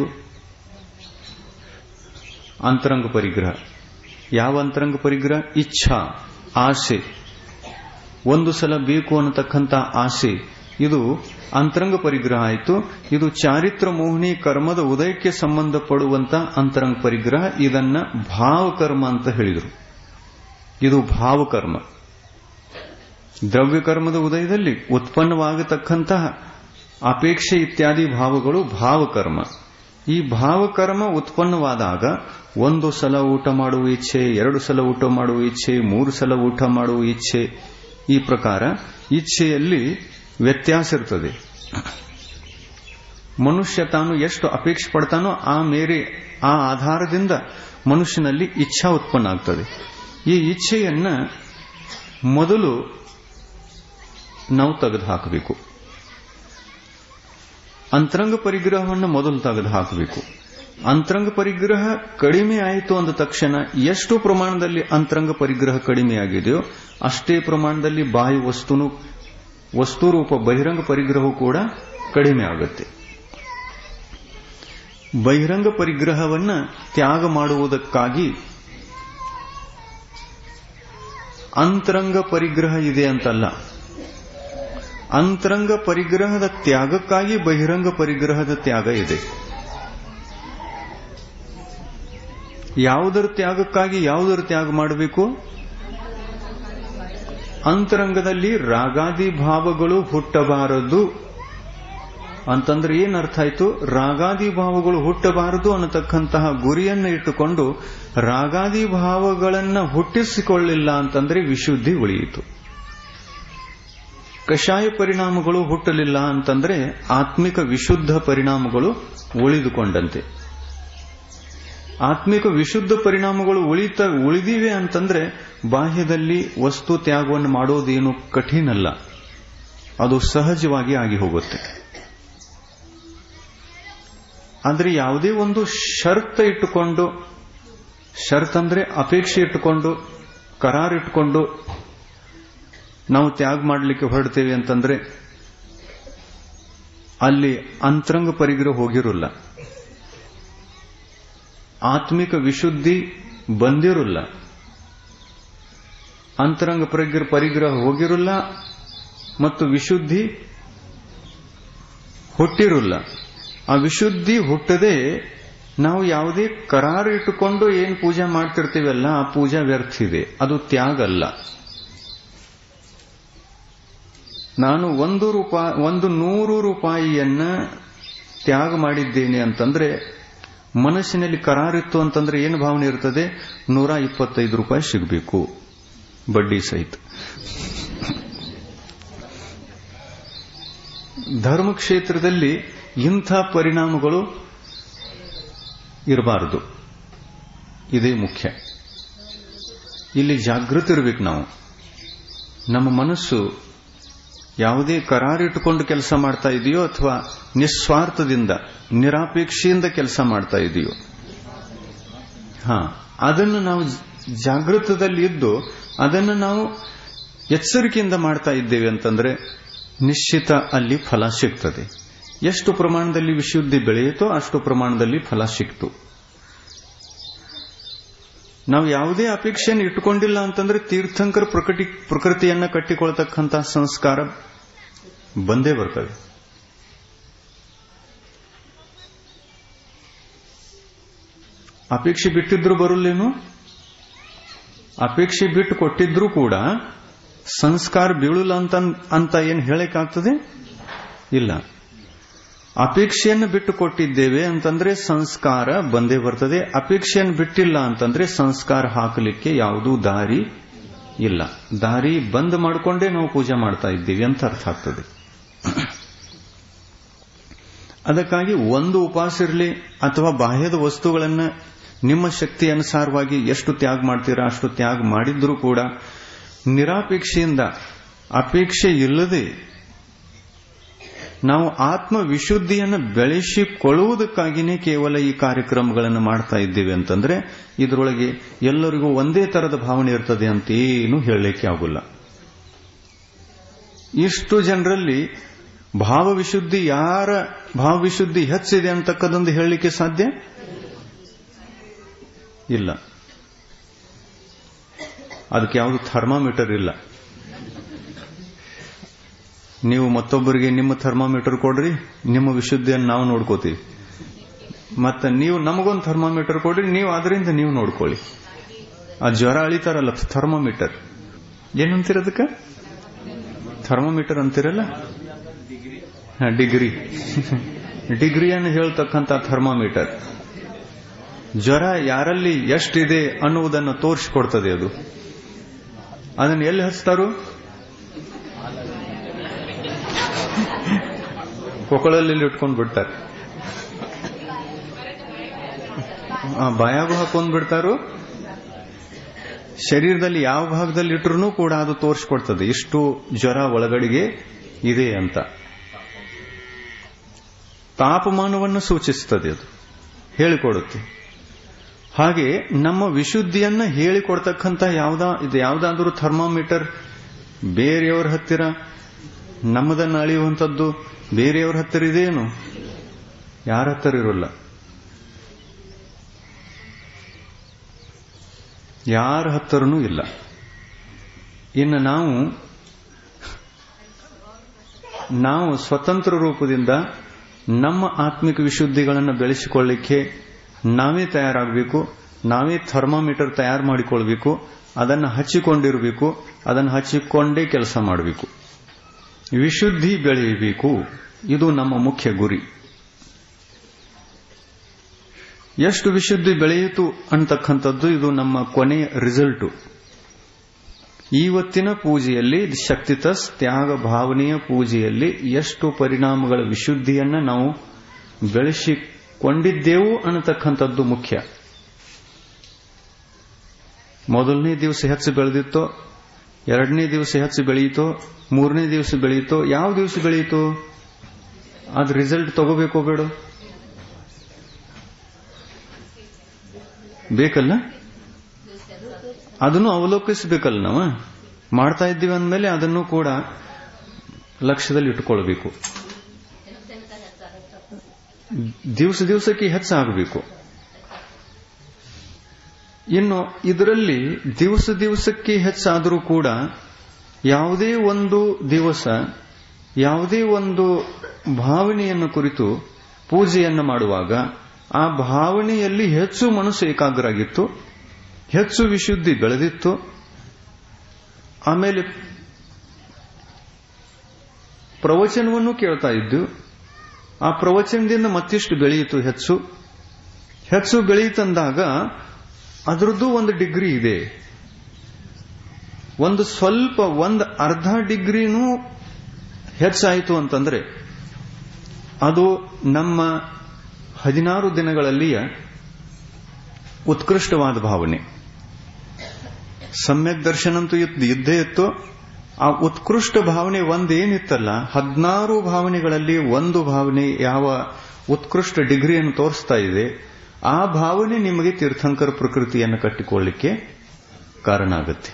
ಅಂತರಂಗ ಪರಿಗ್ರಹ ಯಾವ ಅಂತರಂಗ ಪರಿಗ್ರಹ ಇಚ್ಛಾ ಆಸೆ ಒಂದು ಸಲ ಬೇಕು ಅನ್ನತಕ್ಕಂಥ ಆಸೆ ಇದು ಅಂತರಂಗ ಪರಿಗ್ರಹ ಆಯಿತು ಇದು ಚಾರಿತ್ರ ಮೋಹಿನಿ ಕರ್ಮದ ಉದಯಕ್ಕೆ ಸಂಬಂಧಪಡುವಂತ ಅಂತರಂಗ ಪರಿಗ್ರಹ ಇದನ್ನ ಭಾವಕರ್ಮ ಅಂತ ಹೇಳಿದರು ಇದು ಭಾವಕರ್ಮ ದ್ರವ್ಯಕರ್ಮದ ಉದಯದಲ್ಲಿ ಉತ್ಪನ್ನವಾಗತಕ್ಕಂತಹ ಅಪೇಕ್ಷೆ ಇತ್ಯಾದಿ ಭಾವಗಳು ಭಾವಕರ್ಮ ಈ ಭಾವಕರ್ಮ ಉತ್ಪನ್ನವಾದಾಗ ಒಂದು ಸಲ ಊಟ ಮಾಡುವ ಇಚ್ಛೆ ಎರಡು ಸಲ ಊಟ ಮಾಡುವ ಇಚ್ಛೆ ಮೂರು ಸಲ ಊಟ ಮಾಡುವ ಇಚ್ಛೆ ಈ ಪ್ರಕಾರ ಇಚ್ಛೆಯಲ್ಲಿ ವ್ಯತ್ಯಾಸ ಇರ್ತದೆ ಮನುಷ್ಯ ತಾನು ಎಷ್ಟು ಅಪೇಕ್ಷೆ ಪಡ್ತಾನೋ ಆ ಮೇರೆ ಆ ಆಧಾರದಿಂದ ಮನುಷ್ಯನಲ್ಲಿ ಇಚ್ಛಾ ಉತ್ಪನ್ನ ಆಗ್ತದೆ ಈ ಇಚ್ಛೆಯನ್ನ ಮೊದಲು ನಾವು ತೆಗೆದು ಹಾಕಬೇಕು ಅಂತರಂಗ ಪರಿಗ್ರಹವನ್ನು ಮೊದಲು ತೆಗೆದು ಹಾಕಬೇಕು ಅಂತರಂಗ ಪರಿಗ್ರಹ ಕಡಿಮೆ ಆಯಿತು ಅಂದ ತಕ್ಷಣ ಎಷ್ಟು ಪ್ರಮಾಣದಲ್ಲಿ ಅಂತರಂಗ ಪರಿಗ್ರಹ ಕಡಿಮೆ ಆಗಿದೆಯೋ ಅಷ್ಟೇ ಪ್ರಮಾಣದಲ್ಲಿ ಬಾಹ್ಯ ವಸ್ತುನು ವಸ್ತು ರೂಪ ಬಹಿರಂಗ ಪರಿಗ್ರಹ ಕೂಡ ಕಡಿಮೆ ಆಗುತ್ತೆ ಬಹಿರಂಗ ಪರಿಗ್ರಹವನ್ನ ತ್ಯಾಗ ಮಾಡುವುದಕ್ಕಾಗಿ ಅಂತರಂಗ ಪರಿಗ್ರಹ ಇದೆ ಅಂತಲ್ಲ ಅಂತರಂಗ ಪರಿಗ್ರಹದ ತ್ಯಾಗಕ್ಕಾಗಿ ಬಹಿರಂಗ ಪರಿಗ್ರಹದ ತ್ಯಾಗ ಇದೆ ಯಾವುದರ ತ್ಯಾಗಕ್ಕಾಗಿ ಯಾವುದರ ತ್ಯಾಗ ಮಾಡಬೇಕು ಅಂತರಂಗದಲ್ಲಿ ರಾಗಾದಿ ಭಾವಗಳು ಹುಟ್ಟಬಾರದು ಅಂತಂದ್ರೆ ಏನ್ ಅರ್ಥ ಆಯ್ತು ರಾಗಾದಿ ಭಾವಗಳು ಹುಟ್ಟಬಾರದು ಅನ್ನತಕ್ಕಂತಹ ಗುರಿಯನ್ನು ಇಟ್ಟುಕೊಂಡು ರಾಗಾದಿ ಭಾವಗಳನ್ನ ಹುಟ್ಟಿಸಿಕೊಳ್ಳಿಲ್ಲ ಅಂತಂದ್ರೆ ವಿಶುದ್ಧಿ ಉಳಿಯಿತು ಕಷಾಯ ಪರಿಣಾಮಗಳು ಹುಟ್ಟಲಿಲ್ಲ ಅಂತಂದ್ರೆ ಆತ್ಮಿಕ ವಿಶುದ್ಧ ಪರಿಣಾಮಗಳು ಉಳಿದುಕೊಂಡಂತೆ ಆತ್ಮಿಕ ವಿಶುದ್ಧ ಪರಿಣಾಮಗಳು ಉಳಿತ ಉಳಿದಿವೆ ಅಂತಂದ್ರೆ ಬಾಹ್ಯದಲ್ಲಿ ವಸ್ತು ತ್ಯಾಗವನ್ನು ಮಾಡೋದೇನು ಕಠಿಣಲ್ಲ ಅದು ಸಹಜವಾಗಿ ಆಗಿ ಹೋಗುತ್ತೆ ಆದರೆ ಯಾವುದೇ ಒಂದು ಶರ್ತ ಇಟ್ಟುಕೊಂಡು ಶರ್ತ್ ಅಂದ್ರೆ ಅಪೇಕ್ಷೆ ಇಟ್ಟುಕೊಂಡು ಕರಾರಿಟ್ಕೊಂಡು ನಾವು ತ್ಯಾಗ ಮಾಡಲಿಕ್ಕೆ ಹೊರಡ್ತೇವೆ ಅಂತಂದ್ರೆ ಅಲ್ಲಿ ಅಂತರಂಗ ಪರಿಗ್ರಹ ಹೋಗಿರೋಲ್ಲ ಆತ್ಮಿಕ ವಿಶುದ್ಧಿ ಬಂದಿರೋಲ್ಲ ಅಂತರಂಗ ಪರಿಗ್ರಹ ಪರಿಗ್ರಹ ಹೋಗಿರೋಲ್ಲ ಮತ್ತು ವಿಶುದ್ಧಿ ಹುಟ್ಟಿರೋಲ್ಲ ಆ ವಿಶುದ್ಧಿ ಹುಟ್ಟದೆ ನಾವು ಯಾವುದೇ ಕರಾರು ಇಟ್ಟುಕೊಂಡು ಏನು ಪೂಜೆ ಮಾಡ್ತಿರ್ತೀವಲ್ಲ ಆ ಪೂಜಾ ವ್ಯರ್ಥ ಇದೆ ಅದು ತ್ಯಾಗ ಅಲ್ಲ ನಾನು ಒಂದು ರೂಪಾಯಿ ಒಂದು ನೂರು ರೂಪಾಯಿಯನ್ನ ತ್ಯಾಗ ಮಾಡಿದ್ದೇನೆ ಅಂತಂದ್ರೆ ಮನಸ್ಸಿನಲ್ಲಿ ಕರಾರಿತ್ತು ಅಂತಂದ್ರೆ ಏನು ಭಾವನೆ ಇರ್ತದೆ ನೂರ ಇಪ್ಪತ್ತೈದು ರೂಪಾಯಿ ಸಿಗಬೇಕು ಬಡ್ಡಿ ಸಹಿತ ಧರ್ಮಕ್ಷೇತ್ರದಲ್ಲಿ ಇಂಥ ಪರಿಣಾಮಗಳು ಇರಬಾರದು ಇದೇ ಮುಖ್ಯ ಇಲ್ಲಿ ಜಾಗೃತಿ ಇರಬೇಕು ನಾವು ನಮ್ಮ ಮನಸ್ಸು ಯಾವುದೇ ಕರಾರಿಟ್ಟುಕೊಂಡು ಕೆಲಸ ಮಾಡ್ತಾ ಇದೆಯೋ ಅಥವಾ ನಿಸ್ವಾರ್ಥದಿಂದ ನಿರಾಪೇಕ್ಷೆಯಿಂದ ಕೆಲಸ ಮಾಡ್ತಾ ಇದೆಯೋ ಹಾ ಅದನ್ನು ನಾವು ಜಾಗೃತದಲ್ಲಿ ಇದ್ದು ಅದನ್ನು ನಾವು ಎಚ್ಚರಿಕೆಯಿಂದ ಮಾಡ್ತಾ ಇದ್ದೇವೆ ಅಂತಂದ್ರೆ ನಿಶ್ಚಿತ ಅಲ್ಲಿ ಫಲ ಸಿಗ್ತದೆ ಎಷ್ಟು ಪ್ರಮಾಣದಲ್ಲಿ ವಿಶುದ್ಧಿ ಬೆಳೆಯುತ್ತೋ ಅಷ್ಟು ಪ್ರಮಾಣದಲ್ಲಿ ಫಲ ಸಿಕ್ತು ನಾವು ಯಾವುದೇ ಅಪೇಕ್ಷೆಯನ್ನು ಇಟ್ಟುಕೊಂಡಿಲ್ಲ ಅಂತಂದ್ರೆ ತೀರ್ಥಂಕರ ಪ್ರಕಟಿ ಪ್ರಕೃತಿಯನ್ನ ಕಟ್ಟಿಕೊಳ್ತಕ್ಕಂಥ ಸಂಸ್ಕಾರ ಬಂದೇ ಬರ್ತದೆ ಅಪೇಕ್ಷೆ ಬಿಟ್ಟಿದ್ರು ಬರಲ್ಲೇನು ಅಪೇಕ್ಷೆ ಬಿಟ್ಟು ಕೊಟ್ಟಿದ್ರು ಕೂಡ ಸಂಸ್ಕಾರ ಬೀಳಲ್ಲ ಅಂತ ಅಂತ ಏನು ಹೇಳಕ್ಕಾಗ್ತದೆ ಇಲ್ಲ ಅಪೇಕ್ಷೆಯನ್ನು ಬಿಟ್ಟು ಕೊಟ್ಟಿದ್ದೇವೆ ಅಂತಂದ್ರೆ ಸಂಸ್ಕಾರ ಬಂದೇ ಬರ್ತದೆ ಅಪೇಕ್ಷೆಯನ್ನು ಬಿಟ್ಟಿಲ್ಲ ಅಂತಂದ್ರೆ ಸಂಸ್ಕಾರ ಹಾಕಲಿಕ್ಕೆ ಯಾವುದೂ ದಾರಿ ಇಲ್ಲ ದಾರಿ ಬಂದ್ ಮಾಡಿಕೊಂಡೇ ನಾವು ಪೂಜೆ ಮಾಡ್ತಾ ಇದ್ದೀವಿ ಅಂತ ಅರ್ಥ ಆಗ್ತದೆ ಅದಕ್ಕಾಗಿ ಒಂದು ಉಪವಾಸ ಇರಲಿ ಅಥವಾ ಬಾಹ್ಯದ ವಸ್ತುಗಳನ್ನ ನಿಮ್ಮ ಶಕ್ತಿ ಅನುಸಾರವಾಗಿ ಎಷ್ಟು ತ್ಯಾಗ ಮಾಡ್ತೀರಾ ಅಷ್ಟು ತ್ಯಾಗ ಮಾಡಿದ್ರೂ ಕೂಡ ನಿರಾಪೇಕ್ಷೆಯಿಂದ ಅಪೇಕ್ಷೆ ಇಲ್ಲದೆ ನಾವು ಆತ್ಮ ವಿಶುದ್ಧಿಯನ್ನು ಬೆಳೆಸಿಕೊಳ್ಳುವುದಕ್ಕಾಗಿಯೇ ಕೇವಲ ಈ ಕಾರ್ಯಕ್ರಮಗಳನ್ನು ಮಾಡ್ತಾ ಇದ್ದೀವಿ ಅಂತಂದ್ರೆ ಇದರೊಳಗೆ ಎಲ್ಲರಿಗೂ ಒಂದೇ ತರದ ಭಾವನೆ ಇರ್ತದೆ ಅಂತೇನು ಹೇಳಲಿಕ್ಕೆ ಆಗುಲ್ಲ ಇಷ್ಟು ಜನರಲ್ಲಿ ಭಾವವಿಶುದ್ಧಿ ಯಾರ ಭಾವವಿಶುದ್ಧಿ ಹೆಚ್ಚಿದೆ ಅಂತಕ್ಕದೊಂದು ಹೇಳಲಿಕ್ಕೆ ಸಾಧ್ಯ ಇಲ್ಲ ಅದಕ್ಕೆ ಯಾವುದು ಥರ್ಮಾಮೀಟರ್ ಇಲ್ಲ ನೀವು ಮತ್ತೊಬ್ಬರಿಗೆ ನಿಮ್ಮ ಥರ್ಮಾಮೀಟರ್ ಕೊಡ್ರಿ ನಿಮ್ಮ ವಿಶುದ್ಧಿಯನ್ನು ನಾವು ನೋಡ್ಕೋತೀವಿ ಮತ್ತೆ ನೀವು ನಮಗೊಂದು ಥರ್ಮಾಮೀಟರ್ ಕೊಡ್ರಿ ನೀವು ಅದರಿಂದ ನೀವು ನೋಡ್ಕೊಳ್ಳಿ ಆ ಜ್ವರ ಅಳಿತಾರಲ್ಲ ಥರ್ಮಾಮೀಟರ್ ಏನಂತೀರ ಅದಕ್ಕೆ ಥರ್ಮಾಮೀಟರ್ ಅಂತೀರಲ್ಲ ಡಿಗ್ರಿ ಡಿಗ್ರಿಯನ್ನು ಹೇಳ್ತಕ್ಕಂಥ ಥರ್ಮಾಮೀಟರ್ ಜ್ವರ ಯಾರಲ್ಲಿ ಎಷ್ಟಿದೆ ಅನ್ನುವುದನ್ನು ತೋರಿಸಿಕೊಡ್ತದೆ ಅದು ಅದನ್ನು ಎಲ್ಲಿ ಹಚ್ತಾರು ಕೊಕ್ಕಳಲ್ಲಿ ಇಟ್ಕೊಂಡು ಬಿಡ್ತಾರೆ ಬಾಯಾಗೂ ಹಾಕೊಂಡ್ ಬಿಡ್ತಾರೋ ಶರೀರದಲ್ಲಿ ಯಾವ ಭಾಗದಲ್ಲಿ ಇಟ್ರು ಕೂಡ ಅದು ತೋರಿಸ್ಕೊಡ್ತದೆ ಇಷ್ಟು ಜ್ವರ ಒಳಗಡೆಗೆ ಇದೆ ಅಂತ ತಾಪಮಾನವನ್ನು ಸೂಚಿಸುತ್ತದೆ ಅದು ಹೇಳಿಕೊಡುತ್ತೆ ಹಾಗೆ ನಮ್ಮ ವಿಶುದ್ಧಿಯನ್ನ ಹೇಳಿಕೊಡ್ತಕ್ಕಂಥ ಯಾವ್ದಾ ಇದು ಯಾವುದಾದ್ರೂ ಥರ್ಮಾಮೀಟರ್ ಬೇರೆಯವ್ರ ಹತ್ತಿರ ನಮ್ಮದನ್ನು ಅಳೆಯುವಂಥದ್ದು ಬೇರೆಯವ್ರ ಹತ್ತಿರ ಇದೇನು ಯಾರ ಹತ್ತಿರ ಇರೋಲ್ಲ ಯಾರ ಹತ್ತಿರನೂ ಇಲ್ಲ ಇನ್ನು ನಾವು ನಾವು ಸ್ವತಂತ್ರ ರೂಪದಿಂದ ನಮ್ಮ ಆತ್ಮಿಕ ವಿಶುದ್ಧಿಗಳನ್ನು ಬೆಳೆಸಿಕೊಳ್ಳಿಕ್ಕೆ ನಾವೇ ತಯಾರಾಗಬೇಕು ನಾವೇ ಥರ್ಮಾಮೀಟರ್ ತಯಾರು ಮಾಡಿಕೊಳ್ಬೇಕು ಅದನ್ನು ಹಚ್ಚಿಕೊಂಡಿರಬೇಕು ಅದನ್ನು ಹಚ್ಚಿಕೊಂಡೇ ಕೆಲಸ ಮಾಡಬೇಕು ವಿಶುದ್ಧಿ ಬೆಳೆಯಬೇಕು ಇದು ನಮ್ಮ ಮುಖ್ಯ ಗುರಿ ಎಷ್ಟು ವಿಶುದ್ಧಿ ಬೆಳೆಯಿತು ಅಂತಕ್ಕಂಥದ್ದು ಇದು ನಮ್ಮ ಕೊನೆಯ ರಿಸಲ್ಟು ಇವತ್ತಿನ ಪೂಜೆಯಲ್ಲಿ ಶಕ್ತಿತಸ್ ತ್ಯಾಗ ಭಾವನೆಯ ಪೂಜೆಯಲ್ಲಿ ಎಷ್ಟು ಪರಿಣಾಮಗಳ ವಿಶುದ್ಧಿಯನ್ನ ನಾವು ಬೆಳೆಸಿಕೊಂಡಿದ್ದೆವು ಅನ್ನತಕ್ಕಂಥದ್ದು ಮುಖ್ಯ ಮೊದಲನೇ ದಿವಸ ಹೆಚ್ಚು ಬೆಳೆದಿತ್ತೋ ಎರಡನೇ ದಿವಸ ಹೆಚ್ಚು ಬೆಳೆಯಿತೋ ಮೂರನೇ ದಿವಸ ಬೆಳೆಯಿತೋ ಯಾವ ದಿವಸ ಬೆಳೆಯಿತು ಅದ್ ರಿಸಲ್ಟ್ ತಗೋಬೇಕೋ ಬೇಡ ಬೇಕಲ್ಲ ಅದನ್ನು ಅವಲೋಕಿಸಬೇಕಲ್ಲ ನಾವು ಮಾಡ್ತಾ ಇದ್ದೀವಿ ಅಂದಮೇಲೆ ಅದನ್ನು ಕೂಡ ಲಕ್ಷ್ಯದಲ್ಲಿ ಇಟ್ಕೊಳ್ಬೇಕು ದಿವಸ ದಿವಸಕ್ಕೆ ಹೆಚ್ಚಾಗಬೇಕು ಇನ್ನು ಇದರಲ್ಲಿ ದಿವಸ ದಿವಸಕ್ಕೆ ಹೆಚ್ಚಾದರೂ ಕೂಡ ಯಾವುದೇ ಒಂದು ದಿವಸ ಯಾವುದೇ ಒಂದು ಭಾವನೆಯನ್ನು ಕುರಿತು ಪೂಜೆಯನ್ನು ಮಾಡುವಾಗ ಆ ಭಾವನೆಯಲ್ಲಿ ಹೆಚ್ಚು ಮನಸ್ಸು ಏಕಾಗ್ರ ಆಗಿತ್ತು ಹೆಚ್ಚು ವಿಶುದ್ಧಿ ಬೆಳೆದಿತ್ತು ಆಮೇಲೆ ಪ್ರವಚನವನ್ನು ಕೇಳ್ತಾ ಇದ್ದು ಆ ಪ್ರವಚನದಿಂದ ಮತ್ತಿಷ್ಟು ಬೆಳೆಯಿತು ಹೆಚ್ಚು ಹೆಚ್ಚು ಬೆಳೆಯಿತಂದಾಗ ಅದರದ್ದು ಒಂದು ಡಿಗ್ರಿ ಇದೆ ಒಂದು ಸ್ವಲ್ಪ ಒಂದು ಅರ್ಧ ಡಿಗ್ರಿನೂ ಹೆಚ್ಚಾಯಿತು ಅಂತಂದ್ರೆ ಅದು ನಮ್ಮ ಹದಿನಾರು ದಿನಗಳಲ್ಲಿಯ ಉತ್ಕೃಷ್ಟವಾದ ಭಾವನೆ ಸಮ್ಯಕ್ ದರ್ಶನಂತೂ ಇದ್ದೇ ಇತ್ತು ಆ ಉತ್ಕೃಷ್ಟ ಭಾವನೆ ಒಂದೇನಿತ್ತಲ್ಲ ಹದಿನಾರು ಭಾವನೆಗಳಲ್ಲಿ ಒಂದು ಭಾವನೆ ಯಾವ ಉತ್ಕೃಷ್ಟ ಡಿಗ್ರಿಯನ್ನು ತೋರಿಸ್ತಾ ಇದೆ ಆ ಭಾವನೆ ನಿಮಗೆ ತೀರ್ಥಂಕರ ಪ್ರಕೃತಿಯನ್ನು ಕಟ್ಟಿಕೊಳ್ಳಿಕ್ಕೆ ಕಾರಣ ಆಗುತ್ತೆ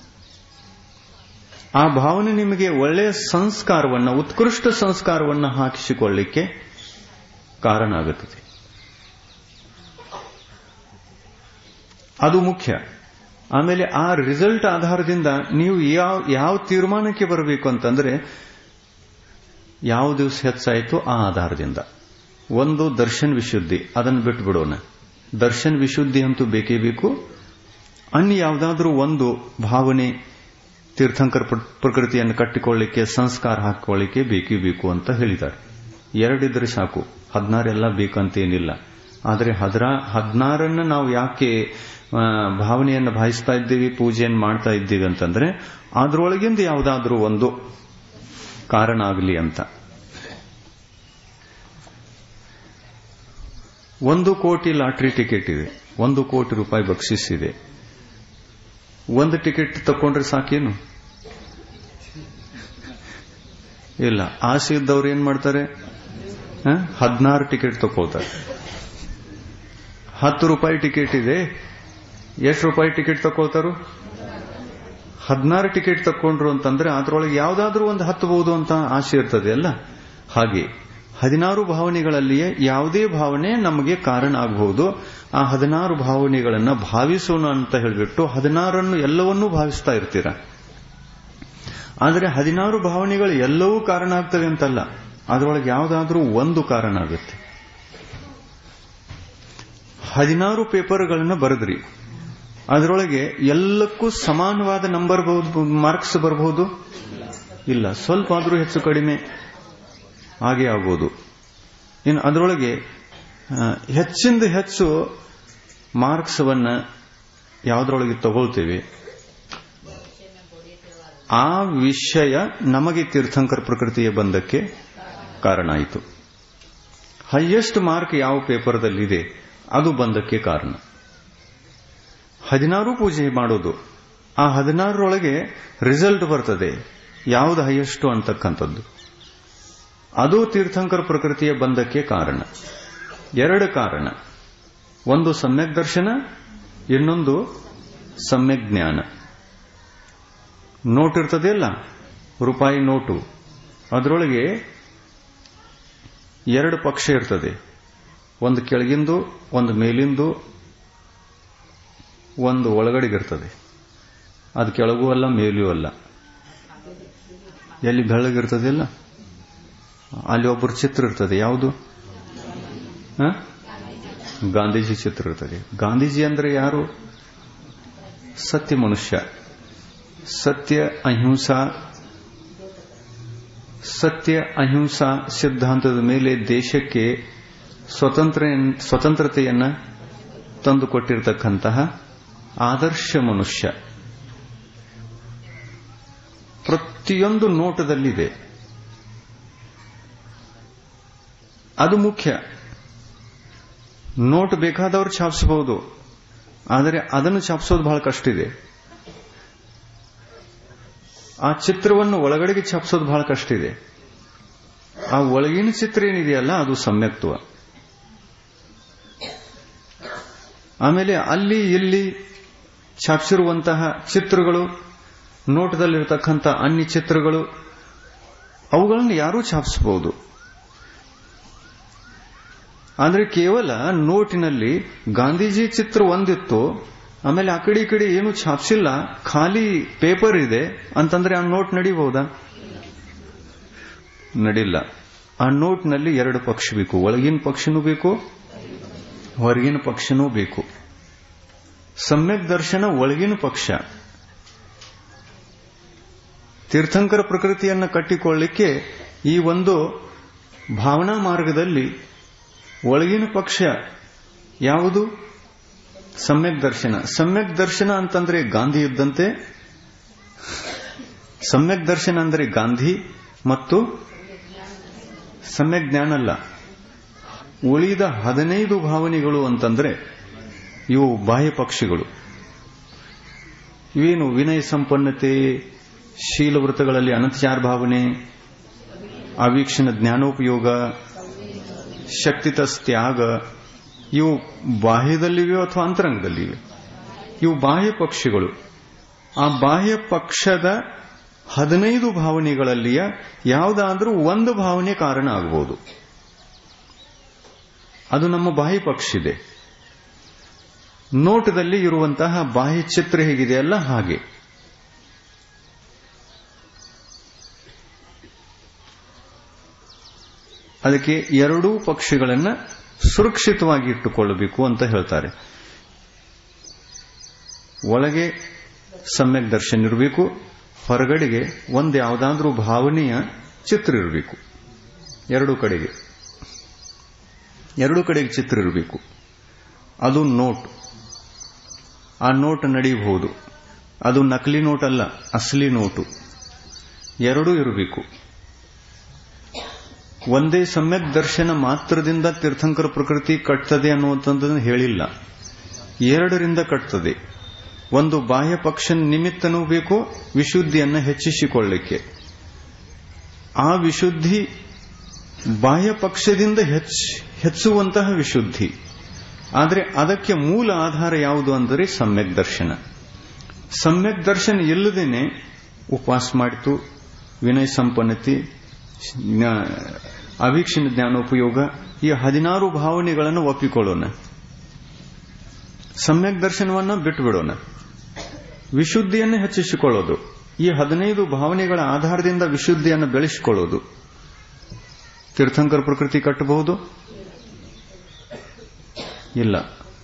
ಆ ಭಾವನೆ ನಿಮಗೆ ಒಳ್ಳೆಯ ಸಂಸ್ಕಾರವನ್ನ ಉತ್ಕೃಷ್ಟ ಸಂಸ್ಕಾರವನ್ನು ಹಾಕಿಸಿಕೊಳ್ಳಿಕ್ಕೆ ಕಾರಣ ಆಗುತ್ತದೆ ಅದು ಮುಖ್ಯ ಆಮೇಲೆ ಆ ರಿಸಲ್ಟ್ ಆಧಾರದಿಂದ ನೀವು ಯಾವ ಯಾವ ತೀರ್ಮಾನಕ್ಕೆ ಬರಬೇಕು ಅಂತಂದ್ರೆ ಯಾವ ದಿವಸ ಹೆಚ್ಚಾಯಿತು ಆ ಆಧಾರದಿಂದ ಒಂದು ದರ್ಶನ್ ವಿಶುದ್ಧಿ ಅದನ್ನು ಬಿಟ್ಟು ಬಿಡೋಣ ದರ್ಶನ್ ವಿಶುದ್ಧಿ ಅಂತೂ ಬೇಕೇ ಬೇಕು ಅನ್ಯ ಯಾವುದಾದ್ರೂ ಒಂದು ಭಾವನೆ ತೀರ್ಥಂಕರ ಪ್ರಕೃತಿಯನ್ನು ಕಟ್ಟಿಕೊಳ್ಳಿಕ್ಕೆ ಸಂಸ್ಕಾರ ಹಾಕಿಕೊಳ್ಳಿಕ್ಕೆ ಬೇಕೇ ಬೇಕು ಅಂತ ಹೇಳಿದ್ದಾರೆ ಎರಡಿದ್ರೆ ಸಾಕು ಹದಿನಾರೆಲ್ಲ ಬೇಕಂತೇನಿಲ್ಲ ಆದರೆ ಹದಿರಾ ಹದಿನಾರನ್ನ ನಾವು ಯಾಕೆ ಭಾವನೆಯನ್ನು ಭಾವಿಸ್ತಾ ಇದ್ದೀವಿ ಪೂಜೆಯನ್ನು ಮಾಡ್ತಾ ಇದ್ದೀವಿ ಅಂತಂದ್ರೆ ಅದರೊಳಗಿಂದ ಯಾವುದಾದ್ರೂ ಒಂದು ಕಾರಣ ಆಗಲಿ ಅಂತ ಒಂದು ಕೋಟಿ ಲಾಟ್ರಿ ಟಿಕೆಟ್ ಇದೆ ಒಂದು ಕೋಟಿ ರೂಪಾಯಿ ಬಕ್ಷಿಸಿದೆ ಒಂದು ಟಿಕೆಟ್ ತಕೊಂಡ್ರೆ ಸಾಕೇನು ಇಲ್ಲ ಆಸೆ ಇದ್ದವ್ರು ಏನ್ ಮಾಡ್ತಾರೆ ಹದಿನಾರು ಟಿಕೆಟ್ ತಕೋತಾರೆ ಹತ್ತು ರೂಪಾಯಿ ಟಿಕೆಟ್ ಇದೆ ಎಷ್ಟು ರೂಪಾಯಿ ಟಿಕೆಟ್ ತಕೊಳ್ತಾರು ಹದಿನಾರು ಟಿಕೆಟ್ ತಕೊಂಡ್ರು ಅಂತಂದ್ರೆ ಅದರೊಳಗೆ ಯಾವ್ದಾದ್ರೂ ಒಂದು ಹತ್ತಬಹುದು ಅಂತ ಆಸೆ ಇರ್ತದೆ ಅಲ್ಲ ಹಾಗೆ ಹದಿನಾರು ಭಾವನೆಗಳಲ್ಲಿಯೇ ಯಾವುದೇ ಭಾವನೆ ನಮಗೆ ಕಾರಣ ಆಗಬಹುದು ಆ ಹದಿನಾರು ಭಾವನೆಗಳನ್ನ ಭಾವಿಸೋಣ ಅಂತ ಹೇಳಿಬಿಟ್ಟು ಹದಿನಾರನ್ನು ಎಲ್ಲವನ್ನೂ ಭಾವಿಸ್ತಾ ಇರ್ತೀರ ಆದರೆ ಹದಿನಾರು ಭಾವನೆಗಳು ಎಲ್ಲವೂ ಕಾರಣ ಆಗ್ತವೆ ಅಂತಲ್ಲ ಅದರೊಳಗೆ ಯಾವುದಾದ್ರೂ ಒಂದು ಕಾರಣ ಆಗುತ್ತೆ ಹದಿನಾರು ಪೇಪರ್ಗಳನ್ನ ಬರೆದ್ರಿ ಅದರೊಳಗೆ ಎಲ್ಲಕ್ಕೂ ಸಮಾನವಾದ ನಂಬರ್ ಮಾರ್ಕ್ಸ್ ಬರಬಹುದು ಇಲ್ಲ ಸ್ವಲ್ಪ ಆದರೂ ಹೆಚ್ಚು ಕಡಿಮೆ ಹಾಗೆ ಆಗ್ಬೋದು ಇನ್ನು ಅದರೊಳಗೆ ಹೆಚ್ಚಿಂದ ಹೆಚ್ಚು ಮಾರ್ಕ್ಸ್ವನ್ನ ಯಾವುದರೊಳಗೆ ತಗೊಳ್ತೇವೆ ಆ ವಿಷಯ ನಮಗೆ ತೀರ್ಥಂಕರ ಪ್ರಕೃತಿಯ ಬಂದಕ್ಕೆ ಕಾರಣ ಆಯಿತು ಹೈಯೆಸ್ಟ್ ಮಾರ್ಕ್ ಯಾವ ಪೇಪರ್ದಲ್ಲಿದೆ ಅದು ಬಂದಕ್ಕೆ ಕಾರಣ ಹದಿನಾರು ಪೂಜೆ ಮಾಡೋದು ಆ ಹದಿನಾರರೊಳಗೆ ರಿಸಲ್ಟ್ ಬರ್ತದೆ ಯಾವುದು ಹೈಯೆಸ್ಟ್ ಅಂತಕ್ಕಂಥದ್ದು ಅದು ತೀರ್ಥಂಕರ ಪ್ರಕೃತಿಯ ಬಂದಕ್ಕೆ ಕಾರಣ ಎರಡು ಕಾರಣ ಒಂದು ಸಮ್ಯಕ್ ದರ್ಶನ ಇನ್ನೊಂದು ಸಮ್ಯಕ್ ಜ್ಞಾನ ನೋಟ್ ಇರ್ತದೆಯಲ್ಲ ರೂಪಾಯಿ ನೋಟು ಅದರೊಳಗೆ ಎರಡು ಪಕ್ಷ ಇರ್ತದೆ ಒಂದು ಕೆಳಗಿಂದು ಒಂದು ಮೇಲಿಂದು ಒಂದು ಒಳಗಡೆಗಿರ್ತದೆ ಅದು ಕೆಳಗೂ ಅಲ್ಲ ಮೇಲೂ ಅಲ್ಲ ಎಲ್ಲಿ ಬೆಳಗಿರ್ತದೆಯಲ್ಲ ಅಲ್ಲಿ ಒಬ್ಬರು ಚಿತ್ರ ಇರ್ತದೆ ಯಾವುದು ಗಾಂಧೀಜಿ ಚಿತ್ರ ಇರ್ತದೆ ಗಾಂಧೀಜಿ ಅಂದ್ರೆ ಯಾರು ಸತ್ಯ ಮನುಷ್ಯ ಸತ್ಯ ಅಹಿಂಸಾ ಸತ್ಯ ಅಹಿಂಸಾ ಸಿದ್ಧಾಂತದ ಮೇಲೆ ದೇಶಕ್ಕೆ ಸ್ವತಂತ್ರ ಸ್ವತಂತ್ರತೆಯನ್ನ ತಂದುಕೊಟ್ಟಿರತಕ್ಕಂತಹ ಆದರ್ಶ ಮನುಷ್ಯ ಪ್ರತಿಯೊಂದು ನೋಟದಲ್ಲಿದೆ ಅದು ಮುಖ್ಯ ನೋಟ್ ಬೇಕಾದವರು ಛಾಪಿಸಬಹುದು ಆದರೆ ಅದನ್ನು ಛಾಪಿಸೋದು ಬಹಳ ಕಷ್ಟ ಇದೆ ಆ ಚಿತ್ರವನ್ನು ಒಳಗಡೆಗೆ ಛಾಪಿಸೋದು ಬಹಳ ಕಷ್ಟ ಇದೆ ಆ ಒಳಗಿನ ಚಿತ್ರ ಏನಿದೆಯಲ್ಲ ಅದು ಸಮ್ಯಕ್ತ್ವ ಆಮೇಲೆ ಅಲ್ಲಿ ಇಲ್ಲಿ ಛಾಪಿಸಿರುವಂತಹ ಚಿತ್ರಗಳು ನೋಟದಲ್ಲಿರತಕ್ಕಂಥ ಅನ್ಯ ಚಿತ್ರಗಳು ಅವುಗಳನ್ನು ಯಾರೂ ಛಾಪಿಸಬಹುದು ಆದರೆ ಕೇವಲ ನೋಟಿನಲ್ಲಿ ಗಾಂಧೀಜಿ ಚಿತ್ರ ಒಂದಿತ್ತು ಆಮೇಲೆ ಆ ಕಡೆ ಈ ಕಡೆ ಏನು ಛಾಪಿಸಿಲ್ಲ ಖಾಲಿ ಪೇಪರ್ ಇದೆ ಅಂತಂದ್ರೆ ಆ ನೋಟ್ ನಡಿಬಹುದಾ ನಡಿಲ್ಲ ಆ ನೋಟ್ನಲ್ಲಿ ಎರಡು ಪಕ್ಷ ಬೇಕು ಒಳಗಿನ ಪಕ್ಷನೂ ಬೇಕು ಹೊರಗಿನ ಪಕ್ಷನೂ ಬೇಕು ಸಮ್ಯಕ್ ದರ್ಶನ ಒಳಗಿನ ಪಕ್ಷ ತೀರ್ಥಂಕರ ಪ್ರಕೃತಿಯನ್ನು ಕಟ್ಟಿಕೊಳ್ಳಲಿಕ್ಕೆ ಈ ಒಂದು ಭಾವನಾ ಮಾರ್ಗದಲ್ಲಿ ಒಳಗಿನ ಪಕ್ಷ ಯಾವುದು ಸಮ್ಯಕ್ ದರ್ಶನ ಸಮ್ಯಕ್ ದರ್ಶನ ಅಂತಂದ್ರೆ ಗಾಂಧಿ ಇದ್ದಂತೆ ಸಮ್ಯಕ್ ದರ್ಶನ ಅಂದರೆ ಗಾಂಧಿ ಮತ್ತು ಸಮ್ಯಕ್ ಜ್ಞಾನ ಅಲ್ಲ ಉಳಿದ ಹದಿನೈದು ಭಾವನೆಗಳು ಅಂತಂದ್ರೆ ಇವು ಬಾಹ್ಯ ಪಕ್ಷಿಗಳು ಇವೇನು ವಿನಯ ಸಂಪನ್ನತೆ ಶೀಲವೃತ್ತಗಳಲ್ಲಿ ಅನಂತಚಾರ ಭಾವನೆ ಅವೀಕ್ಷಣ ಜ್ಞಾನೋಪಯೋಗ ಶಕ್ತಿತ ತ್ಯಾಗ ಇವು ಬಾಹ್ಯದಲ್ಲಿವೆ ಅಥವಾ ಅಂತರಂಗದಲ್ಲಿವೆ ಇವು ಬಾಹ್ಯ ಪಕ್ಷಿಗಳು ಆ ಬಾಹ್ಯ ಪಕ್ಷದ ಹದಿನೈದು ಭಾವನೆಗಳಲ್ಲಿಯ ಯಾವುದಾದ್ರೂ ಒಂದು ಭಾವನೆ ಕಾರಣ ಆಗಬಹುದು ಅದು ನಮ್ಮ ಬಾಹ್ಯ ಪಕ್ಷಿದೆ ನೋಟದಲ್ಲಿ ಇರುವಂತಹ ಬಾಹ್ಯ ಚಿತ್ರ ಹೇಗಿದೆಯಲ್ಲ ಹಾಗೆ ಅದಕ್ಕೆ ಎರಡೂ ಪಕ್ಷಿಗಳನ್ನ ಸುರಕ್ಷಿತವಾಗಿ ಇಟ್ಟುಕೊಳ್ಳಬೇಕು ಅಂತ ಹೇಳ್ತಾರೆ ಒಳಗೆ ಸಮ್ಯಕ್ ದರ್ಶನ ಇರಬೇಕು ಹೊರಗಡೆಗೆ ಒಂದು ಯಾವುದಾದ್ರೂ ಭಾವನೆಯ ಚಿತ್ರ ಇರಬೇಕು ಎರಡೂ ಕಡೆಗೆ ಎರಡೂ ಕಡೆಗೆ ಚಿತ್ರ ಇರಬೇಕು ಅದು ನೋಟ್ ಆ ನೋಟ್ ನಡೆಯಬಹುದು ಅದು ನಕಲಿ ನೋಟ್ ಅಲ್ಲ ಅಸಲಿ ನೋಟು ಎರಡೂ ಇರಬೇಕು ಒಂದೇ ಸಮ್ಯಕ್ ದರ್ಶನ ಮಾತ್ರದಿಂದ ತೀರ್ಥಂಕರ ಪ್ರಕೃತಿ ಕಟ್ತದೆ ಅನ್ನುವಂಥದ್ದನ್ನು ಹೇಳಿಲ್ಲ ಎರಡರಿಂದ ಕಟ್ತದೆ ಒಂದು ಬಾಹ್ಯ ಪಕ್ಷ ನಿಮಿತ್ತನೂ ಬೇಕು ವಿಶುದ್ಧಿಯನ್ನು ಹೆಚ್ಚಿಸಿಕೊಳ್ಳಲಿಕ್ಕೆ ಆ ವಿಶುದ್ಧಿ ಬಾಹ್ಯ ಪಕ್ಷದಿಂದ ಹೆಚ್ಚುವಂತಹ ವಿಶುದ್ಧಿ ಆದರೆ ಅದಕ್ಕೆ ಮೂಲ ಆಧಾರ ಯಾವುದು ಅಂದರೆ ಸಮ್ಯಕ್ ದರ್ಶನ ಸಮ್ಯಕ್ ದರ್ಶನ ಇಲ್ಲದೇನೆ ಉಪವಾಸ ಮಾಡಿತು ವಿನಯ ಸಂಪನ್ನತೆ ಅವೀಕ್ಷಣ ಜ್ಞಾನೋಪಯೋಗ ಈ ಹದಿನಾರು ಭಾವನೆಗಳನ್ನು ಒಪ್ಪಿಕೊಳ್ಳೋಣ ಸಮ್ಯಕ್ ದರ್ಶನವನ್ನು ಬಿಟ್ಟುಬಿಡೋಣ ವಿಶುದ್ಧಿಯನ್ನು ಹೆಚ್ಚಿಸಿಕೊಳ್ಳೋದು ಈ ಹದಿನೈದು ಭಾವನೆಗಳ ಆಧಾರದಿಂದ ವಿಶುದ್ಧಿಯನ್ನು ಬೆಳೆಸಿಕೊಳ್ಳೋದು ತೀರ್ಥಂಕರ ಪ್ರಕೃತಿ ಕಟ್ಟಬಹುದು ಇಲ್ಲ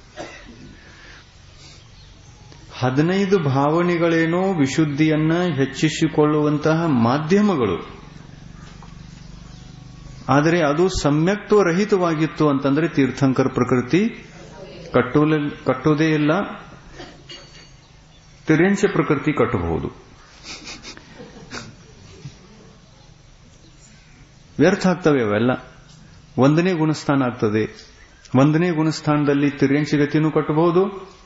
ಹದಿನೈದು ಭಾವನೆಗಳೇನೋ ವಿಶುದ್ಧಿಯನ್ನ ಹೆಚ್ಚಿಸಿಕೊಳ್ಳುವಂತಹ ಮಾಧ್ಯಮಗಳು ಆದರೆ ಅದು ಸಮ್ಯಕ್ತ್ವ ರಹಿತವಾಗಿತ್ತು ಅಂತಂದ್ರೆ ತೀರ್ಥಂಕರ ಪ್ರಕೃತಿ ಕಟ್ಟುವುದೇ ಇಲ್ಲ ತಿರ್ಯಂಶ ಪ್ರಕೃತಿ ಕಟ್ಟಬಹುದು ವ್ಯರ್ಥ ಆಗ್ತವೆ ಅವೆಲ್ಲ ಒಂದನೇ ಗುಣಸ್ಥಾನ ಆಗ್ತದೆ ಒಂದನೇ ಗುಣಸ್ಥಾನದಲ್ಲಿ ತಿರ್ಯಂಶಗತಿನೂ ಕಟ್ಟಬಹುದು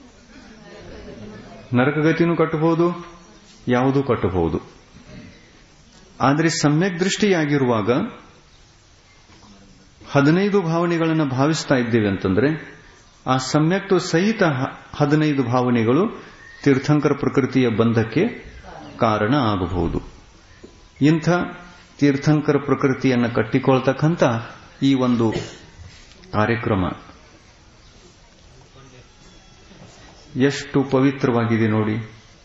ನರಕಗತಿನೂ ಕಟ್ಟಬಹುದು ಯಾವುದೂ ಕಟ್ಟಬಹುದು ಆದರೆ ಸಮ್ಯಕ್ ದೃಷ್ಟಿಯಾಗಿರುವಾಗ ಹದಿನೈದು ಭಾವನೆಗಳನ್ನು ಭಾವಿಸ್ತಾ ಇದ್ದೇವೆ ಅಂತಂದ್ರೆ ಆ ಸಮ್ಯಕ್ತು ಸಹಿತ ಹದಿನೈದು ಭಾವನೆಗಳು ತೀರ್ಥಂಕರ ಪ್ರಕೃತಿಯ ಬಂಧಕ್ಕೆ ಕಾರಣ ಆಗಬಹುದು ಇಂಥ ತೀರ್ಥಂಕರ ಪ್ರಕೃತಿಯನ್ನು ಕಟ್ಟಿಕೊಳ್ತಕ್ಕಂಥ ಈ ಒಂದು ಕಾರ್ಯಕ್ರಮ ಎಷ್ಟು ಪವಿತ್ರವಾಗಿದೆ ನೋಡಿ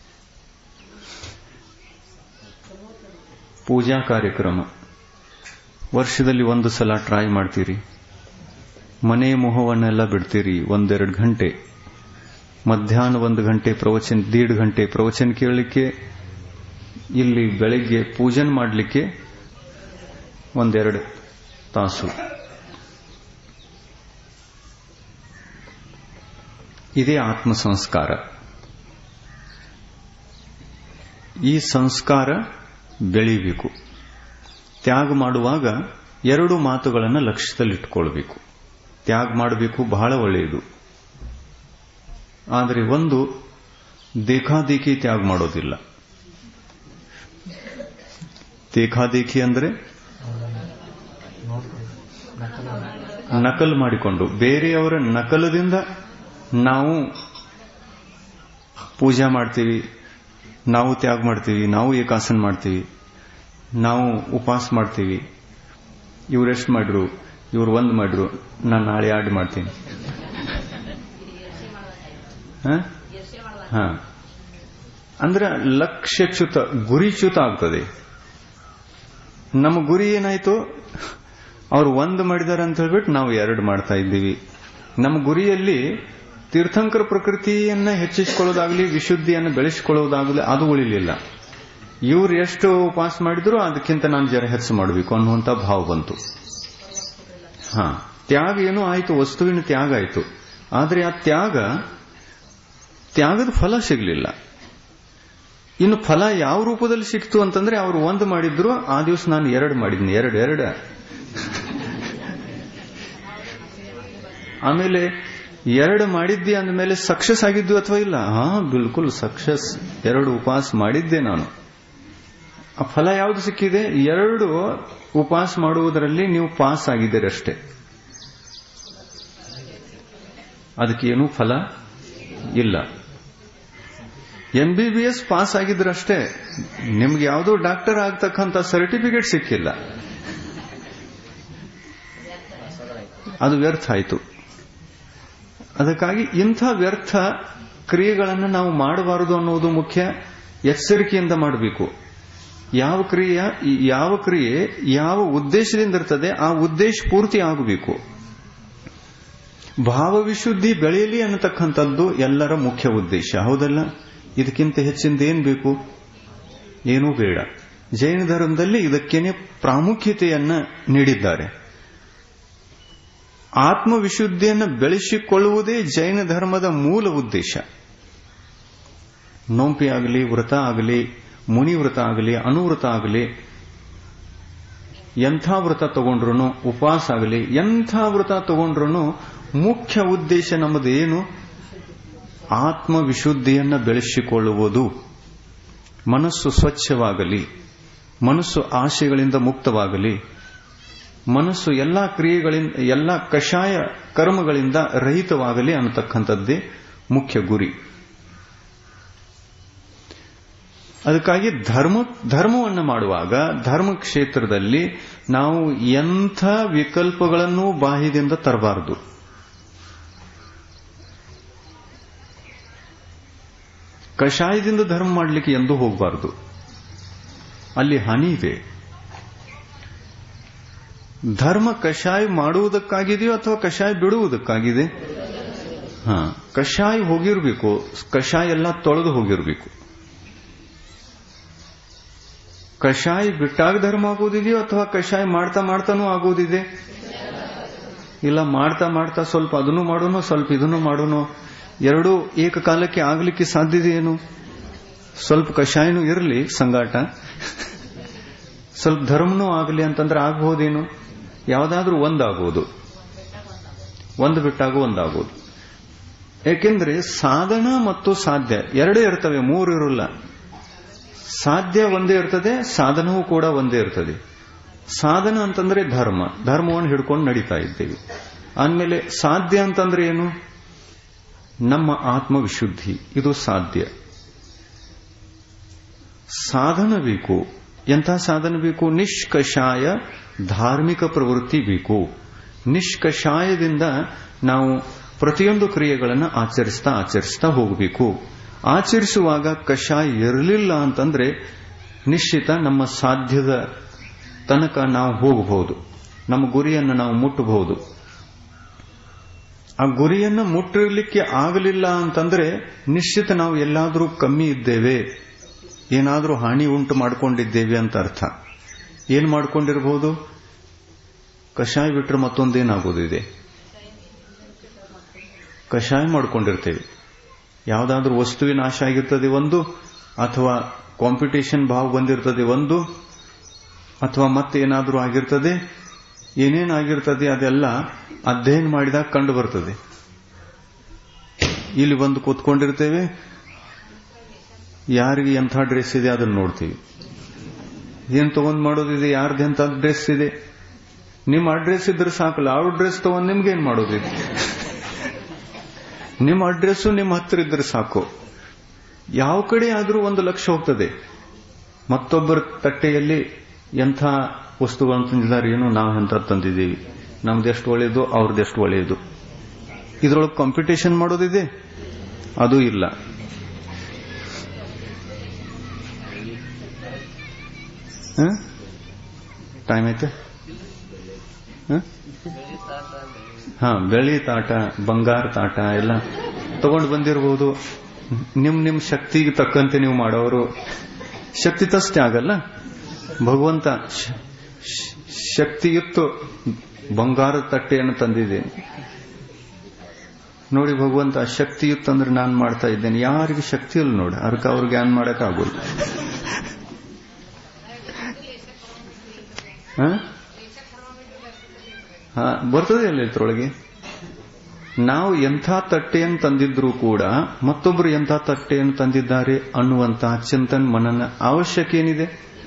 ಪೂಜಾ ಕಾರ್ಯಕ್ರಮ ವರ್ಷದಲ್ಲಿ ಒಂದು ಸಲ ಟ್ರೈ ಮಾಡ್ತೀರಿ ಮನೆ ಮೊಹವನ್ನೆಲ್ಲ ಬಿಡ್ತೀರಿ ಒಂದೆರಡು ಗಂಟೆ ಮಧ್ಯಾಹ್ನ ಒಂದು ಗಂಟೆ ಪ್ರವಚನ ದೀಡ್ ಗಂಟೆ ಪ್ರವಚನ ಕೇಳಲಿಕ್ಕೆ ಇಲ್ಲಿ ಬೆಳಗ್ಗೆ ಪೂಜನ್ ಮಾಡಲಿಕ್ಕೆ ಒಂದೆರಡು ತಾಸು ಇದೇ ಆತ್ಮ ಸಂಸ್ಕಾರ ಈ ಸಂಸ್ಕಾರ ಬೆಳೀಬೇಕು ತ್ಯಾಗ ಮಾಡುವಾಗ ಎರಡು ಮಾತುಗಳನ್ನು ಲಕ್ಷ್ಯದಲ್ಲಿಟ್ಕೊಳ್ಬೇಕು ತ್ಯಾಗ ಮಾಡಬೇಕು ಬಹಳ ಒಳ್ಳೆಯದು ಆದರೆ ಒಂದು ದೇಖಾದೇಖಿ ತ್ಯಾಗ ಮಾಡೋದಿಲ್ಲ ದೇಖಾದೇಖಿ ಅಂದರೆ ನಕಲು ಮಾಡಿಕೊಂಡು ಬೇರೆಯವರ ನಕಲದಿಂದ ನಾವು ಪೂಜಾ ಮಾಡ್ತೀವಿ ನಾವು ತ್ಯಾಗ ಮಾಡ್ತೀವಿ ನಾವು ಏಕಾಸನ ಮಾಡ್ತೀವಿ ನಾವು ಉಪವಾಸ ಮಾಡ್ತೀವಿ ಇವ್ರು ಎಷ್ಟು ಮಾಡ್ರು ಇವ್ರು ಒಂದು ಮಾಡ್ರು ನಾನು ನಾಳೆ ಎರಡು ಮಾಡ್ತೀನಿ ಹ? ಹ. ಅಂದ್ರೆ ಲಕ್ಷ್ಯಚ್ಯುತ ಗುರಿಚ್ಯುತ ಆಗ್ತದೆ ನಮ್ಮ ಗುರಿ ಏನಾಯ್ತು ಅವ್ರು ಒಂದು ಮಾಡಿದಾರೆ ಅಂತ ಹೇಳ್ಬಿಟ್ಟು ನಾವು ಎರಡು ಮಾಡ್ತಾ ಇದ್ದೀವಿ ನಮ್ಮ ಗುರಿಯಲ್ಲಿ ತೀರ್ಥಂಕರ ಪ್ರಕೃತಿಯನ್ನ ಹೆಚ್ಚಿಸಿಕೊಳ್ಳೋದಾಗ್ಲಿ ವಿಶುದ್ಧಿಯನ್ನು ಬೆಳೆಸಿಕೊಳ್ಳೋದಾಗ್ಲಿ ಅದು ಉಳಿಲಿಲ್ಲ ಇವ್ರು ಎಷ್ಟು ಉಪವಾಸ ಮಾಡಿದ್ರು ಅದಕ್ಕಿಂತ ನಾನು ಜರ ಹೆಚ್ಚು ಮಾಡಬೇಕು ಅನ್ನುವಂತ ಭಾವ ಬಂತು ಹಾ ತ್ಯಾಗ ಏನೋ ಆಯ್ತು ವಸ್ತುವಿನ ತ್ಯಾಗ ಆಯ್ತು ಆದ್ರೆ ಆ ತ್ಯಾಗ ತ್ಯಾಗದ ಫಲ ಸಿಗಲಿಲ್ಲ ಇನ್ನು ಫಲ ಯಾವ ರೂಪದಲ್ಲಿ ಸಿಕ್ತು ಅಂತಂದ್ರೆ ಅವರು ಒಂದು ಮಾಡಿದ್ರು ಆ ದಿವಸ ನಾನು ಎರಡು ಮಾಡಿದ್ನಿ ಎರಡು ಎರಡು ಆಮೇಲೆ ಎರಡು ಮಾಡಿದ್ದೆ ಅಂದಮೇಲೆ ಸಕ್ಸಸ್ ಆಗಿದ್ದು ಅಥವಾ ಇಲ್ಲ ಹಾ ಬಿಲ್ಕುಲ್ ಸಕ್ಸಸ್ ಎರಡು ಉಪವಾಸ ಮಾಡಿದ್ದೆ ನಾನು ಆ ಫಲ ಯಾವುದು ಸಿಕ್ಕಿದೆ ಎರಡು ಉಪವಾಸ ಮಾಡುವುದರಲ್ಲಿ ನೀವು ಪಾಸ್ ಆಗಿದ್ದೀರಿ ಅಷ್ಟೇ ಅದಕ್ಕೇನು ಫಲ ಇಲ್ಲ M B B S pass ಆಗಿದ್ರಷ್ಟೇ ನಿಮ್ಗೆ ಯಾವುದೋ ಡಾಕ್ಟರ್ ಆಗ್ತಕ್ಕಂಥ ಸರ್ಟಿಫಿಕೇಟ್ ಸಿಕ್ಕಿಲ್ಲ ಅದು ವ್ಯರ್ಥ ಆಯಿತು ಅದಕ್ಕಾಗಿ ಇಂಥ ವ್ಯರ್ಥ ಕ್ರಿಯೆಗಳನ್ನು ನಾವು ಮಾಡಬಾರದು ಅನ್ನೋದು ಮುಖ್ಯ ಎಚ್ಚರಿಕೆಯಿಂದ ಮಾಡಬೇಕು ಯಾವ ಕ್ರಿಯೆ ಯಾವ ಕ್ರಿಯೆ ಯಾವ ಉದ್ದೇಶದಿಂದ ಇರ್ತದೆ ಆ ಉದ್ದೇಶ ಪೂರ್ತಿ ಆಗಬೇಕು ಭಾವವಿಶುದ್ಧಿ ಬೆಳೆಯಲಿ ಅನ್ನತಕ್ಕಂಥದ್ದು ಎಲ್ಲರ ಮುಖ್ಯ ಉದ್ದೇಶ ಹೌದಲ್ಲ ಇದಕ್ಕಿಂತ ಹೆಚ್ಚಿಂದ ಏನ್ ಬೇಕು ಏನೂ ಬೇಡ ಜೈನ ಧರ್ಮದಲ್ಲಿ ಇದಕ್ಕೇನೆ ಪ್ರಾಮುಖ್ಯತೆಯನ್ನ ನೀಡಿದ್ದಾರೆ ಆತ್ಮವಿಶುದ್ಧಿಯನ್ನು ಬೆಳೆಸಿಕೊಳ್ಳುವುದೇ ಜೈನ ಧರ್ಮದ ಮೂಲ ಉದ್ದೇಶ ನೋಂಪಿ ಆಗಲಿ ವ್ರತ ಆಗಲಿ ಮುನಿ ವ್ರತ ಆಗಲಿ ಅನುವ್ರತ ಆಗಲಿ ಎಂಥ ವ್ರತ ತಗೊಂಡ್ರು ಉಪವಾಸ ಆಗಲಿ ಎಂಥ ವ್ರತ ತಗೊಂಡ್ರು ಮುಖ್ಯ ಉದ್ದೇಶ ನಮ್ಮದು ಏನು ಆತ್ಮವಿಶುದ್ಧಿಯನ್ನು ಬೆಳೆಸಿಕೊಳ್ಳುವುದು ಮನಸ್ಸು ಸ್ವಚ್ಛವಾಗಲಿ ಮನಸ್ಸು ಆಶೆಗಳಿಂದ ಮುಕ್ತವಾಗಲಿ ಮನಸ್ಸು ಎಲ್ಲಾ ಕ್ರಿಯೆಗಳಿಂದ ಎಲ್ಲ ಕಷಾಯ ಕರ್ಮಗಳಿಂದ ರಹಿತವಾಗಲಿ ಅನ್ನತಕ್ಕಂಥದ್ದೇ ಮುಖ್ಯ ಗುರಿ ಅದಕ್ಕಾಗಿ ಧರ್ಮ ಧರ್ಮವನ್ನು ಮಾಡುವಾಗ ಧರ್ಮ ಕ್ಷೇತ್ರದಲ್ಲಿ ನಾವು ಎಂಥ ವಿಕಲ್ಪಗಳನ್ನು ಬಾಹ್ಯದಿಂದ ತರಬಾರದು ಕಷಾಯದಿಂದ ಧರ್ಮ ಮಾಡಲಿಕ್ಕೆ ಎಂದೂ ಹೋಗಬಾರದು ಅಲ್ಲಿ ಹಾನಿ ಇದೆ ಧರ್ಮ ಕಷಾಯ ಮಾಡುವುದಕ್ಕಾಗಿದೆಯೋ ಅಥವಾ ಕಷಾಯ ಬಿಡುವುದಕ್ಕಾಗಿದೆ ಹಾ ಕಷಾಯ ಹೋಗಿರ್ಬೇಕು ಕಷಾಯ ಎಲ್ಲ ತೊಳೆದು ಹೋಗಿರ್ಬೇಕು ಕಷಾಯ ಬಿಟ್ಟಾಗ ಧರ್ಮ ಆಗೋದಿದೆಯೋ ಅಥವಾ ಕಷಾಯ ಮಾಡ್ತಾ ಮಾಡ್ತಾನೂ ಆಗೋದಿದೆ ಇಲ್ಲ ಮಾಡ್ತಾ ಮಾಡ್ತಾ ಸ್ವಲ್ಪ ಅದನ್ನು ಮಾಡೋನು ಸ್ವಲ್ಪ ಇದನ್ನು ಮಾಡೋನು ಎರಡೂ ಏಕಕಾಲಕ್ಕೆ ಆಗಲಿಕ್ಕೆ ಸಾಧ್ಯತೆ ಏನು ಸ್ವಲ್ಪ ಕಷಾಯನೂ ಇರಲಿ ಸಂಗಾಟ ಸ್ವಲ್ಪ ಧರ್ಮನೂ ಆಗಲಿ ಅಂತಂದ್ರೆ ಆಗಬಹುದೇನು ಯಾವುದಾದ್ರೂ ಒಂದಾಗೋದು ಒಂದು ಬಿಟ್ಟಾಗ ಒಂದಾಗೋದು ಏಕೆಂದ್ರೆ ಸಾಧನ ಮತ್ತು ಸಾಧ್ಯ ಎರಡೇ ಇರ್ತವೆ ಮೂರು ಇರಲ್ಲ ಸಾಧ್ಯ ಒಂದೇ ಇರ್ತದೆ ಸಾಧನವೂ ಕೂಡ ಒಂದೇ ಇರ್ತದೆ ಸಾಧನ ಅಂತಂದ್ರೆ ಧರ್ಮ ಧರ್ಮವನ್ನು ಹಿಡ್ಕೊಂಡು ನಡೀತಾ ಇದ್ದೇವೆ ಆದ್ಮೇಲೆ ಸಾಧ್ಯ ಅಂತಂದ್ರೆ ಏನು ನಮ್ಮ ಆತ್ಮವಿಶುದ್ಧಿ ಇದು ಸಾಧ್ಯ ಸಾಧನ ಬೇಕು ಎಂಥ ಸಾಧನ ಬೇಕು ನಿಷ್ಕಷಾಯ ಧಾರ್ಮಿಕ ಪ್ರವೃತ್ತಿ ಬೇಕು ನಿಷ್ಕಷಾಯದಿಂದ ನಾವು ಪ್ರತಿಯೊಂದು ಕ್ರಿಯೆಗಳನ್ನು ಆಚರಿಸ್ತಾ ಆಚರಿಸ್ತಾ ಹೋಗಬೇಕು ಆಚರಿಸುವಾಗ ಕಷಾಯ ಇರಲಿಲ್ಲ ಅಂತಂದ್ರೆ ನಿಶ್ಚಿತ ನಮ್ಮ ಸಾಧ್ಯದ ತನಕ ನಾವು ಹೋಗಬಹುದು ನಮ್ಮ ಗುರಿಯನ್ನು ನಾವು ಮುಟ್ಟಬಹುದು ಆ ಗುರಿಯನ್ನು ಮುಟ್ಟಿರ್ಲಿಕ್ಕೆ ಆಗಲಿಲ್ಲ ಅಂತಂದ್ರೆ ನಿಶ್ಚಿತ ನಾವು ಎಲ್ಲಾದರೂ ಕಮ್ಮಿ ಇದ್ದೇವೆ ಏನಾದರೂ ಹಾನಿ ಉಂಟು ಮಾಡಿಕೊಂಡಿದ್ದೇವೆ ಅಂತ ಅರ್ಥ ಏನ್ ಮಾಡ್ಕೊಂಡಿರಬಹುದು ಕಷಾಯ ಬಿಟ್ಟರೆ ಮತ್ತೊಂದೇನಾಗೋದಿದೆ ಕಷಾಯ ಮಾಡ್ಕೊಂಡಿರ್ತೇವೆ ಯಾವುದಾದ್ರೂ ವಸ್ತುವಿನ ಆಶೆ ಆಗಿರ್ತದೆ ಒಂದು ಅಥವಾ ಕಾಂಪಿಟೇಷನ್ ಭಾವ ಬಂದಿರ್ತದೆ ಒಂದು ಅಥವಾ ಮತ್ತೇನಾದರೂ ಆಗಿರ್ತದೆ ಏನೇನಾಗಿರ್ತದೆ ಅದೆಲ್ಲ ಅಧ್ಯಯನ ಮಾಡಿದಾಗ ಕಂಡು ಬರ್ತದೆ ಇಲ್ಲಿ ಬಂದು ಕೂತ್ಕೊಂಡಿರ್ತೇವೆ ಯಾರಿಗೆ ಎಂಥ ಡ್ರೆಸ್ ಇದೆ ಅದನ್ನು ನೋಡ್ತೀವಿ ಏನ್ ತಗೊಂಡ್ ಮಾಡೋದಿದೆ ಯಾರ್ದು ಎಂಥ ಡ್ರೆಸ್ ಇದೆ ನಿಮ್ಮ ಅಡ್ರೆಸ್ ಇದ್ರೆ ಸಾಕಲ್ಲ ಅವ್ರ ಡ್ರೆಸ್ ತಗೊಂಡ್ ನಿಮ್ಗೇನ್ ಮಾಡೋದಿದೆ ನಿಮ್ಮ ಅಡ್ರೆಸ್ಸು ನಿಮ್ಮ ಹತ್ರ ಇದ್ರೆ ಸಾಕು ಯಾವ ಕಡೆ ಆದರೂ ಒಂದು ಲಕ್ಷ ಹೋಗ್ತದೆ ಮತ್ತೊಬ್ಬರ ತಟ್ಟೆಯಲ್ಲಿ ಎಂಥ ವಸ್ತುಗಳನ್ನು ತಂದಿದ್ದಾರೆ ಏನು ನಾವು ಎಂಥ ತಂದಿದ್ದೀವಿ ನಮ್ದೆಷ್ಟು ಒಳ್ಳೆಯದು ಅವ್ರದ್ದೆಷ್ಟು ಒಳ್ಳೆಯದು ಇದರೊಳಗೆ ಕಾಂಪಿಟೇಷನ್ ಮಾಡೋದಿದೆ ಅದು ಇಲ್ಲ ಟೈಮ್ ಐತೆ ಹಾ ಬೆಳ್ಳಿ ತಾಟ ಬಂಗಾರ ತಾಟ ಎಲ್ಲ ತಗೊಂಡು ಬಂದಿರಬಹುದು ನಿಮ್ ನಿಮ್ ಶಕ್ತಿಗೆ ತಕ್ಕಂತೆ ನೀವು ಮಾಡೋರು ಶಕ್ತಿ ತಷ್ಟೇ ಆಗಲ್ಲ ಭಗವಂತ ಶ- ಶ- ಶಕ್ತಿಯುಕ್ತ ಬಂಗಾರದ ತಟ್ಟೆಯನ್ನು ತಂದಿದ್ದೇನೆ ನೋಡಿ ಭಗವಂತ ಶಕ್ತಿಯುಕ್ತ ಅಂದ್ರೆ ನಾನು ಮಾಡ್ತಾ ಇದ್ದೇನೆ ಯಾರಿಗೆ ಶಕ್ತಿ ಇಲ್ಲ ನೋಡಿ ಅದಕ್ಕೆ ಅವ್ರಿಗೆ ಏನ್ ಮಾಡಕ್ ಆಗೋಲ್ಲ ಹ? ಹ, ಬರ್ತದೆ ಅಲ್ಲ ಇದ್ರೊಳಗೆ ನಾವು ಎಂಥ ತಟ್ಟೆಯನ್ನು ತಂದಿದ್ರೂ ಕೂಡ ಮತ್ತೊಬ್ಬರು ಎಂಥ ತಟ್ಟೆಯನ್ನು ತಂದಿದ್ದಾರೆ ಅನ್ನುವಂತಹ ಚಿಂತನ್ ಮನನ ಅವಶ್ಯಕ ಏನಿದೆ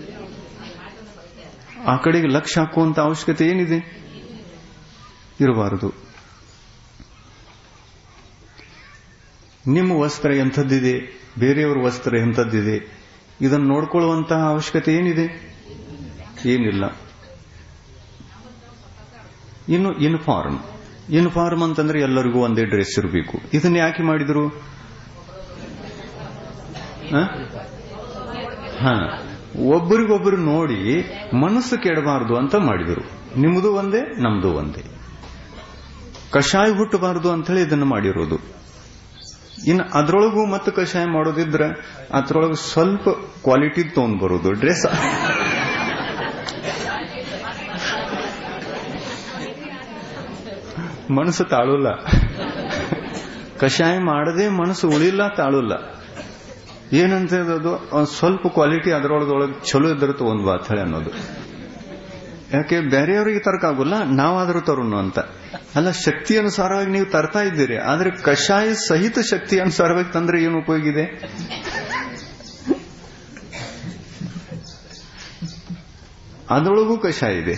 ಆ ಕಡೆಗೆ ಲಕ್ಷ್ಯ ಹಾಕುವಂತ ಅವಶ್ಯಕತೆ ಏನಿದೆ ಇರಬಾರದು ನಿಮ್ಮ ವಸ್ತ್ರ ಎಂಥದ್ದಿದೆ ಬೇರೆಯವರ ವಸ್ತ್ರ ಎಂಥದ್ದಿದೆ ಇದನ್ನು ನೋಡ್ಕೊಳ್ಳುವಂತಹ ಅವಶ್ಯಕತೆ ಏನಿದೆ ಏನಿಲ್ಲ ಇನ್ನು ಇನ್ಫಾರ್ಮ್ ಇನ್ಫಾರ್ಮ್ ಅಂತಂದ್ರೆ ಎಲ್ಲರಿಗೂ ಒಂದೇ ಡ್ರೆಸ್ ಇರಬೇಕು ಇದನ್ನ ಯಾಕೆ ಮಾಡಿದ್ರು ಹ? ಹ ಒಬ್ಬರಿಗೊಬ್ಬರು ನೋಡಿ ಮನಸ್ಸು ಕೆಡಬಾರದು ಅಂತ ಮಾಡಿದರು ನಿಮ್ಮದು ಒಂದೇ ನಮ್ದು ಒಂದೇ ಕಷಾಯ ಹುಟ್ಟಬಾರದು ಅಂತ ಹೇಳಿ ಇದನ್ನು ಮಾಡಿರೋದು ಇನ್ನು ಅದ್ರೊಳಗೂ ಮತ್ತೆ ಕಷಾಯ ಮಾಡೋದಿದ್ರೆ ಅದ್ರೊಳಗೆ ಸ್ವಲ್ಪ ಕ್ವಾಲಿಟಿ ತಗೊಂಡ್ ಬರೋದು ಡ್ರೆಸ್ ಮನಸ್ಸು ತಾಳಲ್ಲ ಕಷಾಯ ಮಾಡದೆ ಮನಸ್ಸು ಉಳಿಲ್ಲ ತಾಳಲ್ಲ ಏನಂತ ಅದು ಒಂದ್ ಸ್ವಲ್ಪ ಕ್ವಾಲಿಟಿ ಅದರೊಳಗೊಳಗೆ ಚಲೋ ಇದ್ರೆ ತಗೊಂಡ್ ಬಾ ಅಂತ ಹೇಳಿ ಅನ್ನೋದು ಯಾಕೆ ಬೇರೆಯವರಿಗೆ ತರ್ಕ ಆಗೋಲ್ಲ ನಾವಾದ್ರೂ ತರುಣ ಅಂತ ಅಲ್ಲ ಶಕ್ತಿ ಅನುಸಾರವಾಗಿ ನೀವು ತರ್ತಾ ಇದ್ದೀರಿ ಆದ್ರೆ ಕಷಾಯ ಸಹಿತ ಶಕ್ತಿ ಅನುಸಾರವಾಗಿ ತಂದ್ರೆ ಏನು ಉಪಯೋಗ ಇದೆ ಅದರೊಳಗೂ ಕಷಾಯ ಇದೆ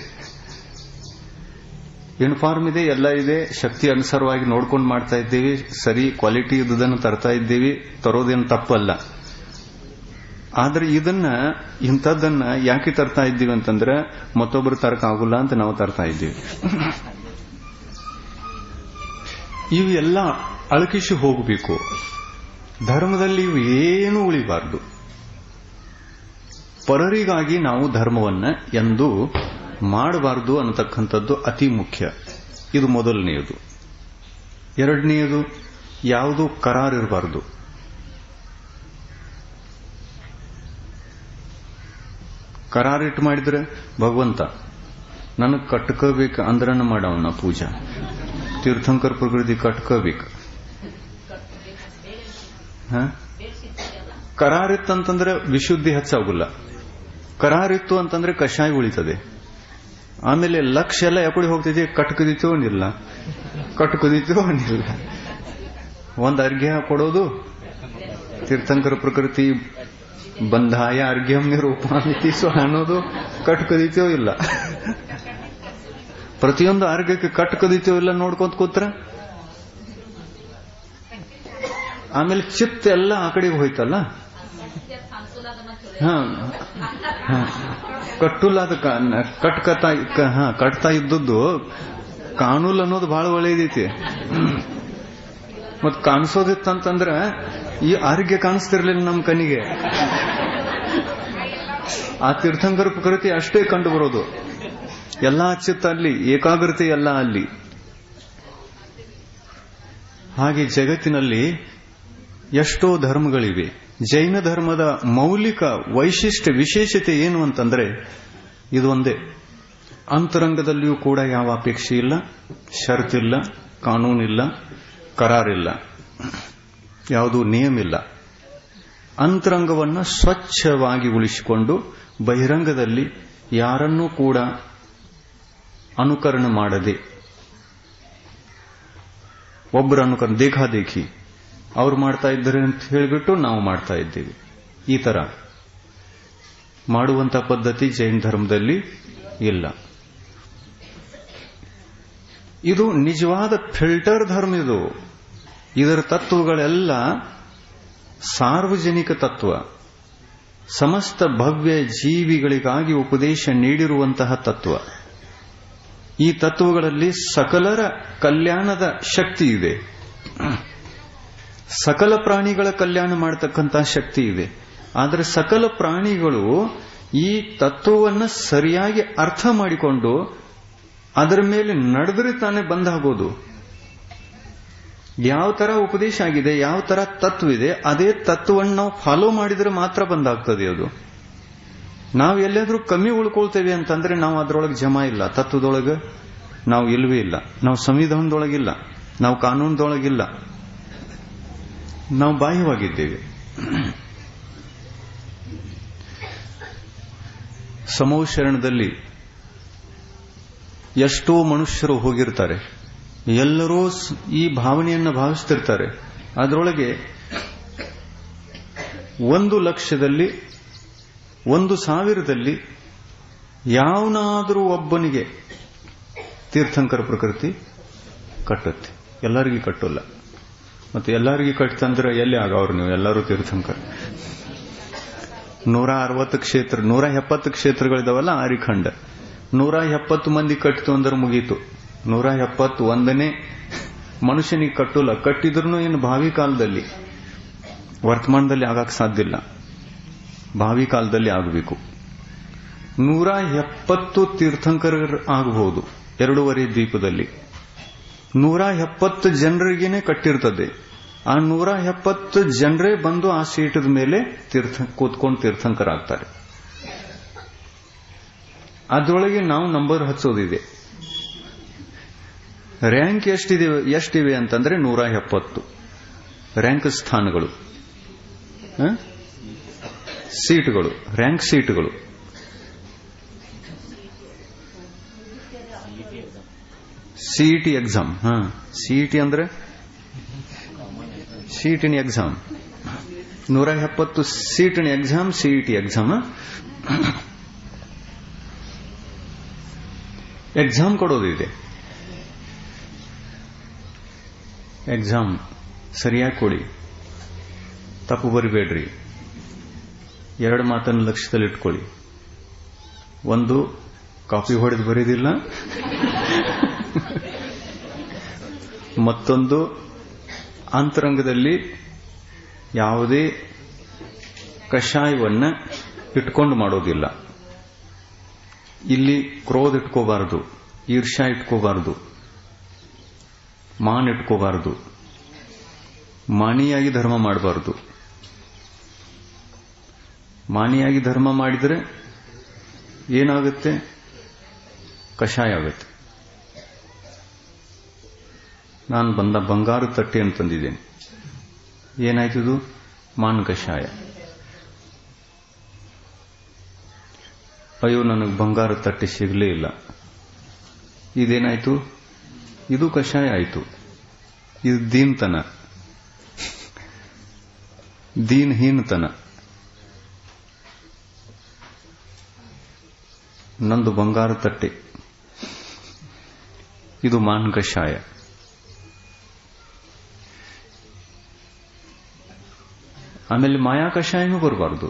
ಯೂನಿಫಾರ್ಮ್ ಇದೆ ಎಲ್ಲ ಇದೆ ಶಕ್ತಿ ಅನುಸಾರವಾಗಿ ನೋಡ್ಕೊಂಡು ಮಾಡ್ತಾ ಇದ್ದೀವಿ ಸರಿ ಕ್ವಾಲಿಟಿ ಇದ್ದುದನ್ನು ತರ್ತಾ ಇದ್ದೀವಿ ತರೋದೇನು ತಪ್ಪಲ್ಲ ಆದ್ರೆ ಇದನ್ನ ಇಂಥದ್ದನ್ನ ಯಾಕೆ ತರ್ತಾ ಇದ್ದೀವಿ ಅಂತಂದ್ರೆ ಮತ್ತೊಬ್ರು ತರಕ ಆಗುಲ್ಲ ಅಂತ ನಾವು ತರ್ತಾ ಇದ್ದೀವಿ ಇವು ಎಲ್ಲ ಅಳಕಿಸಿ ಹೋಗಬೇಕು ಧರ್ಮದಲ್ಲಿ ಇವು ಏನು ಉಳಿಬಾರದು ಪರರಿಗಾಗಿ ನಾವು ಧರ್ಮವನ್ನ ಎಂದು ಮಾಡಬಾರದು ಅನ್ನತಕ್ಕಂಥದ್ದು ಅತಿ ಮುಖ್ಯ ಇದು ಮೊದಲನೆಯದು ಎರಡನೆಯದು ಯಾವುದು ಕರಾರಿರಬಾರದು ಕರಾರಿಟ್ಟು ಮಾಡಿದ್ರೆ ಭಗವಂತ ನನಗೆ ಕಟ್ಕೋಬೇಕು ಅಂದ್ರನ ಮಾಡವನ ಪೂಜಾ ತೀರ್ಥಂಕರ ಪ್ರಕೃತಿ ಕಟ್ಕೋಬೇಕು ಹ? ಕರಾರಿತ್ತಂತಂದ್ರೆ ವಿಶುದ್ಧಿ ಹೆಚ್ಚಾಗುಲ್ಲ ಕರಾರಿತ್ತು ಅಂತಂದ್ರೆ ಕಷಾಯ ಉಳಿತದೆ ಆಮೇಲೆ ಲಕ್ಷ ಎಲ್ಲ ಯಾಕಡೆ ಹೋಗ್ತಿದೆ ಕಟ್ಕದಿತ್ತೋ ಅಂದಿಲ್ಲ ಕಟ್ಕದಿತ್ತೋ ಅಂದಿಲ್ಲ ಒಂದ್ ಅರ್ಘ್ಯ ಕೊಡೋದು ತೀರ್ಥಂಕರ ಪ್ರಕೃತಿ ಬಂಧಾಯ ಅರ್ಘ್ಯಂ ರೂಪಾಮಿತಿ ಸೊ ಅನ್ನೋದು ಕಟ್ಕದಿತ್ತೋ ಇಲ್ಲ ಪ್ರತಿಯೊಂದು ಅರ್ಘ್ಯಕ್ಕೆ ಕಟ್ಕದಿತ್ತೋ ಇಲ್ಲ ನೋಡ್ಕೊಂತ ಕೂತ್ರ ಆಮೇಲೆ ಚಿತ್ತ ಎಲ್ಲ ಆ ಕಡೆಗೆ ಹೋಯ್ತಲ್ಲ ಹಾ ಹಾ. ಕಟ್ಟುಲ್ಲ ಅದು ಕಟ್ಕತಾ ಹಾ ಕಟ್ತಾ ಇದ್ದದ್ದು ಕಾಣುಲ್ ಅನ್ನೋದು ಬಹಳ ಒಳ್ಳೇದೈತಿ ಮತ್ ಕಾಣಿಸೋದಿತ್ತಂತಂದ್ರ ಈ ಆರೋಗ್ಯ ಕಾಣಿಸ್ತಿರ್ಲಿಲ್ಲ ನಮ್ ಕನಿಗೆ ಆ ತೀರ್ಥಂಕರ ಪ್ರಕೃತಿ ಅಷ್ಟೇ ಕಂಡು ಬರೋದು ಎಲ್ಲಾ ಚಿತ್ತ ಅಲ್ಲಿ ಏಕಾಗ್ರತೆ ಎಲ್ಲ ಅಲ್ಲಿ ಹಾಗೆ ಜಗತ್ತಿನಲ್ಲಿ ಎಷ್ಟೋ ಧರ್ಮಗಳಿವೆ ಜೈನ ಧರ್ಮದ ಮೌಲಿಕ ವೈಶಿಷ್ಟ್ಯ ವಿಶೇಷತೆ ಏನು ಅಂತಂದ್ರೆ ಇದು ಒಂದೇ ಅಂತರಂಗದಲ್ಲಿಯೂ ಕೂಡ ಯಾವ ಅಪೇಕ್ಷೆ ಇಲ್ಲ ಷರತ್ತಿಲ್ಲ ಕಾನೂನಿಲ್ಲ ಕರಾರಿಲ್ಲ ಯಾವುದೂ ನಿಯಮಿಲ್ಲ ಅಂತರಂಗವನ್ನು ಸ್ವಚ್ಛವಾಗಿ ಉಳಿಸಿಕೊಂಡು ಬಹಿರಂಗದಲ್ಲಿ ಯಾರನ್ನೂ ಕೂಡ ಅನುಕರಣೆ ಮಾಡದೆ ಒಬ್ಬರ ಅನುಕರಣ ದೇಖಾದೇಖಿ ಅವ್ರು ಮಾಡ್ತಾ ಇದ್ದಾರೆ ಅಂತ ಹೇಳಿಬಿಟ್ಟು ನಾವು ಮಾಡ್ತಾ ಇದ್ದೀವಿ ಈ ತರ ಮಾಡುವಂತ ಪದ್ಧತಿ ಜೈನ ಧರ್ಮದಲ್ಲಿ ಇಲ್ಲ ಇದು ನಿಜವಾದ ಫಿಲ್ಟರ್ ಧರ್ಮ ಇದು ಇದರ ತತ್ವಗಳೆಲ್ಲ ಸಾರ್ವಜನಿಕ ತತ್ವ ಸಮಸ್ತ ಭವ್ಯ ಜೀವಿಗಳಿಗಾಗಿ ಉಪದೇಶ ನೀಡಿರುವಂತಹ ತತ್ವ ಈ ತತ್ವಗಳಲ್ಲಿ ಸಕಲರ ಕಲ್ಯಾಣದ ಶಕ್ತಿ ಇದೆ ಸಕಲ ಪ್ರಾಣಿಗಳ ಕಲ್ಯಾಣ ಮಾಡತಕ್ಕಂತಹ ಶಕ್ತಿ ಇದೆ ಆದರೆ ಸಕಲ ಪ್ರಾಣಿಗಳು ಈ ತತ್ವವನ್ನು ಸರಿಯಾಗಿ ಅರ್ಥ ಮಾಡಿಕೊಂಡು ಅದರ ಮೇಲೆ ನಡೆದ್ರೆ ತಾನೇ ಬಂದಾಗೋದು ಯಾವ ತರ ಉಪದೇಶ ಆಗಿದೆ ಯಾವ ತರ ತತ್ವ ಇದೆ ಅದೇ ತತ್ವವನ್ನು ನಾವು ಫಾಲೋ ಮಾಡಿದ್ರೆ ಮಾತ್ರ ಬಂದಾಗ್ತದೆ ಅದು ನಾವು ಎಲ್ಲಾದ್ರೂ ಕಮ್ಮಿ ಉಳ್ಕೊಳ್ತೇವೆ ಅಂತಂದ್ರೆ ನಾವು ಅದರೊಳಗೆ ಜಮಾ ಇಲ್ಲ ತತ್ವದೊಳಗೆ ನಾವು ಇಲ್ವೇ ಇಲ್ಲ ನಾವು ಸಂವಿಧಾನದೊಳಗಿಲ್ಲ ನಾವು ಕಾನೂನದೊಳಗಿಲ್ಲ ನಾವು ಬಾಹ್ಯವಾಗಿದ್ದೇವೆ ಸಮೌಶರಣದಲ್ಲಿ ಎಷ್ಟೋ ಮನುಷ್ಯರು ಹೋಗಿರ್ತಾರೆ ಎಲ್ಲರೂ ಈ ಭಾವನೆಯನ್ನು ಭಾವಿಸ್ತಿರ್ತಾರೆ ಅದರೊಳಗೆ ಒಂದು ಲಕ್ಷದಲ್ಲಿ ಒಂದು ಸಾವಿರದಲ್ಲಿ ಯಾವನಾದರೂ ಒಬ್ಬನಿಗೆ ತೀರ್ಥಂಕರ ಪ್ರಕೃತಿ ಕಟ್ಟುತ್ತೆ ಎಲ್ಲರಿಗೂ ಕಟ್ಟಲ್ಲ ಮತ್ತೆ ಎಲ್ಲರಿಗೂ ಕಟ್ತಂದ್ರೆ ಎಲ್ಲಿ ಆಗವ್ರು ನೀವು ಎಲ್ಲರೂ ತೀರ್ಥಂಕರ ನೂರ ಅರವತ್ತು ಕ್ಷೇತ್ರ ನೂರ ಎಪ್ಪತ್ತು ಕ್ಷೇತ್ರಗಳಿದಾವಲ್ಲ ಆರಿಖಂಡ ನೂರ ಎಪ್ಪತ್ತು ಮಂದಿ ಕಟ್ಟಿತು ಅಂದ್ರೆ ಮುಗೀತು ನೂರ ಎಪ್ಪತ್ತು ಒಂದನೇ ಮನುಷ್ಯನಿಗೆ ಕಟ್ಟಲ್ಲ ಕಟ್ಟಿದ್ರು ಏನು ಭಾವಿ ಕಾಲದಲ್ಲಿ ವರ್ತಮಾನದಲ್ಲಿ ಆಗಕ್ಕೆ ಸಾಧ್ಯ ಇಲ್ಲ ಭಾವಿ ಕಾಲದಲ್ಲಿ ಆಗಬೇಕು ನೂರ ಎಪ್ಪತ್ತು ತೀರ್ಥಂಕರ ಆಗಬಹುದು ಎರಡೂವರೆ ದ್ವೀಪದಲ್ಲಿ ನೂರ ಎಪ್ಪತ್ತು ಜನರಿಗೇನೆ ಕಟ್ಟಿರ್ತದೆ ಆ ನೂರ ಎಪ್ಪತ್ತು ಜನರೇ ಬಂದು ಆ ಸೀಟದ ಮೇಲೆ ತೀರ್ಥ ಕೂತ್ಕೊಂಡು ತೀರ್ಥಂಕರಾಗ್ತಾರೆ ಅದರೊಳಗೆ ನಾವು ನಂಬರ್ ಹಚ್ಚೋದಿದೆ ರ್ಯಾಂಕ್ ಎಷ್ಟಿದೆ ಎಷ್ಟಿವೆ ಅಂತಂದ್ರೆ ನೂರ ಎಪ್ಪತ್ತು ರ್ಯಾಂಕ್ ಸ್ಥಾನಗಳು ಸೀಟ್ಗಳು ರ್ಯಾಂಕ್ ಸೀಟ್ಗಳು ಸಿಇಟಿ ಎಕ್ಸಾಮ್ ಹಾ ಸಿಇಟಿ ಅಂದ್ರೆ ಸಿಇಟಿನ ಎಕ್ಸಾಮ್ ನೂರ ಎಪ್ಪತ್ತು ಸೀಟಿನ ಎಕ್ಸಾಮ್ ಸಿಇಟಿ ಎಕ್ಸಾಮ್ ಎಕ್ಸಾಮ್ ಕೊಡೋದಿದೆ ಎಕ್ಸಾಮ್ ಸರಿಯಾಗಿ ಕೊಡಿ ತಪ್ಪು ಬರಿಬೇಡ್ರಿ ಎರಡು ಮಾತನ್ನು ಲಕ್ಷ್ಯದಲ್ಲಿ ಇಟ್ಕೊಳ್ಳಿ ಒಂದು ಕಾಪಿ ಹೊಡೆದು ಬರೀದಿಲ್ಲ ಮತ್ತೊಂದು ಅಂತರಂಗದಲ್ಲಿ ಯಾವುದೇ ಕಷಾಯವನ್ನ ಇಟ್ಕೊಂಡು ಮಾಡೋದಿಲ್ಲ ಇಲ್ಲಿ ಕ್ರೋಧ ಇಟ್ಕೋಬಾರದು ಈರ್ಷಾ ಇಟ್ಕೋಬಾರದು ಮಾನ್ ಇಟ್ಕೋಬಾರದು ಮಾನಿಯಾಗಿ ಧರ್ಮ ಮಾಡಬಾರದು ಮಾನಿಯಾಗಿ ಧರ್ಮ ಮಾಡಿದರೆ ಏನಾಗುತ್ತೆ ಕಷಾಯ ಆಗುತ್ತೆ ನಾನು ಬಂದ ಬಂಗಾರ ತಟ್ಟೆ ಅಂತಂದಿದ್ದೇನೆ ಏನಾಯ್ತದು ಮಾನ್ ಕಷಾಯ ಅಯ್ಯೋ ನನಗೆ ಬಂಗಾರ ತಟ್ಟೆ ಸಿಗಲೇ ಇಲ್ಲ ಇದೇನಾಯ್ತು ಇದು ಕಷಾಯ ಆಯ್ತು ಇದು ದೀನ್ತನ ದೀನ್ಹೀನತನ ನಂದು ಬಂಗಾರ ತಟ್ಟೆ ಇದು ಮಾನ್ ಕಷಾಯ ಆಮೇಲೆ ಮಾಯಾ ಕಷಾಯನೂ ಬರಬಾರದು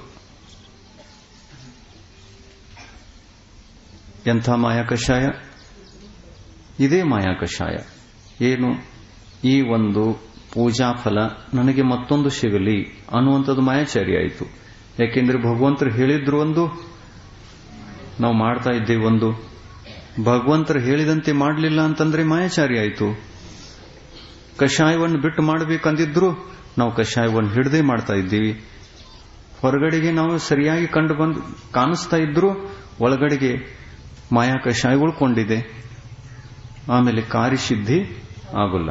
ಎಂಥ ಮಾಯಾ ಕಷಾಯ ಇದೇ ಮಾಯಾ ಕಷಾಯ ಏನು ಈ ಒಂದು ಪೂಜಾ ಫಲ ನನಗೆ ಮತ್ತೊಂದು ಸಿಗಲಿ ಅನ್ನುವಂಥದ್ದು ಮಾಯಾಚಾರಿ ಆಯಿತು ಯಾಕೆಂದ್ರೆ ಭಗವಂತರು ಹೇಳಿದ್ರು ಒಂದು ನಾವು ಮಾಡ್ತಾ ಇದ್ದೇವೆ ಒಂದು ಭಗವಂತರು ಹೇಳಿದಂತೆ ಮಾಡಲಿಲ್ಲ ಅಂತಂದ್ರೆ ಮಾಯಾಚಾರಿ ಆಯಿತು ಕಷಾಯವನ್ನು ಬಿಟ್ಟು ಮಾಡಬೇಕಂದಿದ್ರು ನಾವು ಕಷಾಯವನ್ನು ಹಿಡದೆ ಮಾಡ್ತಾ ಇದ್ದೀವಿ ಹೊರಗಡೆಗೆ ನಾವು ಸರಿಯಾಗಿ ಕಂಡು ಬಂದು ಕಾಣಿಸ್ತಾ ಇದ್ರು ಒಳಗಡೆಗೆ ಮಾಯಾ ಕಷಾಯ ಉಳ್ಕೊಂಡಿದೆ ಆಮೇಲೆ ಕಾರ್ಯಸಿದ್ಧಿ ಆಗೋಲ್ಲ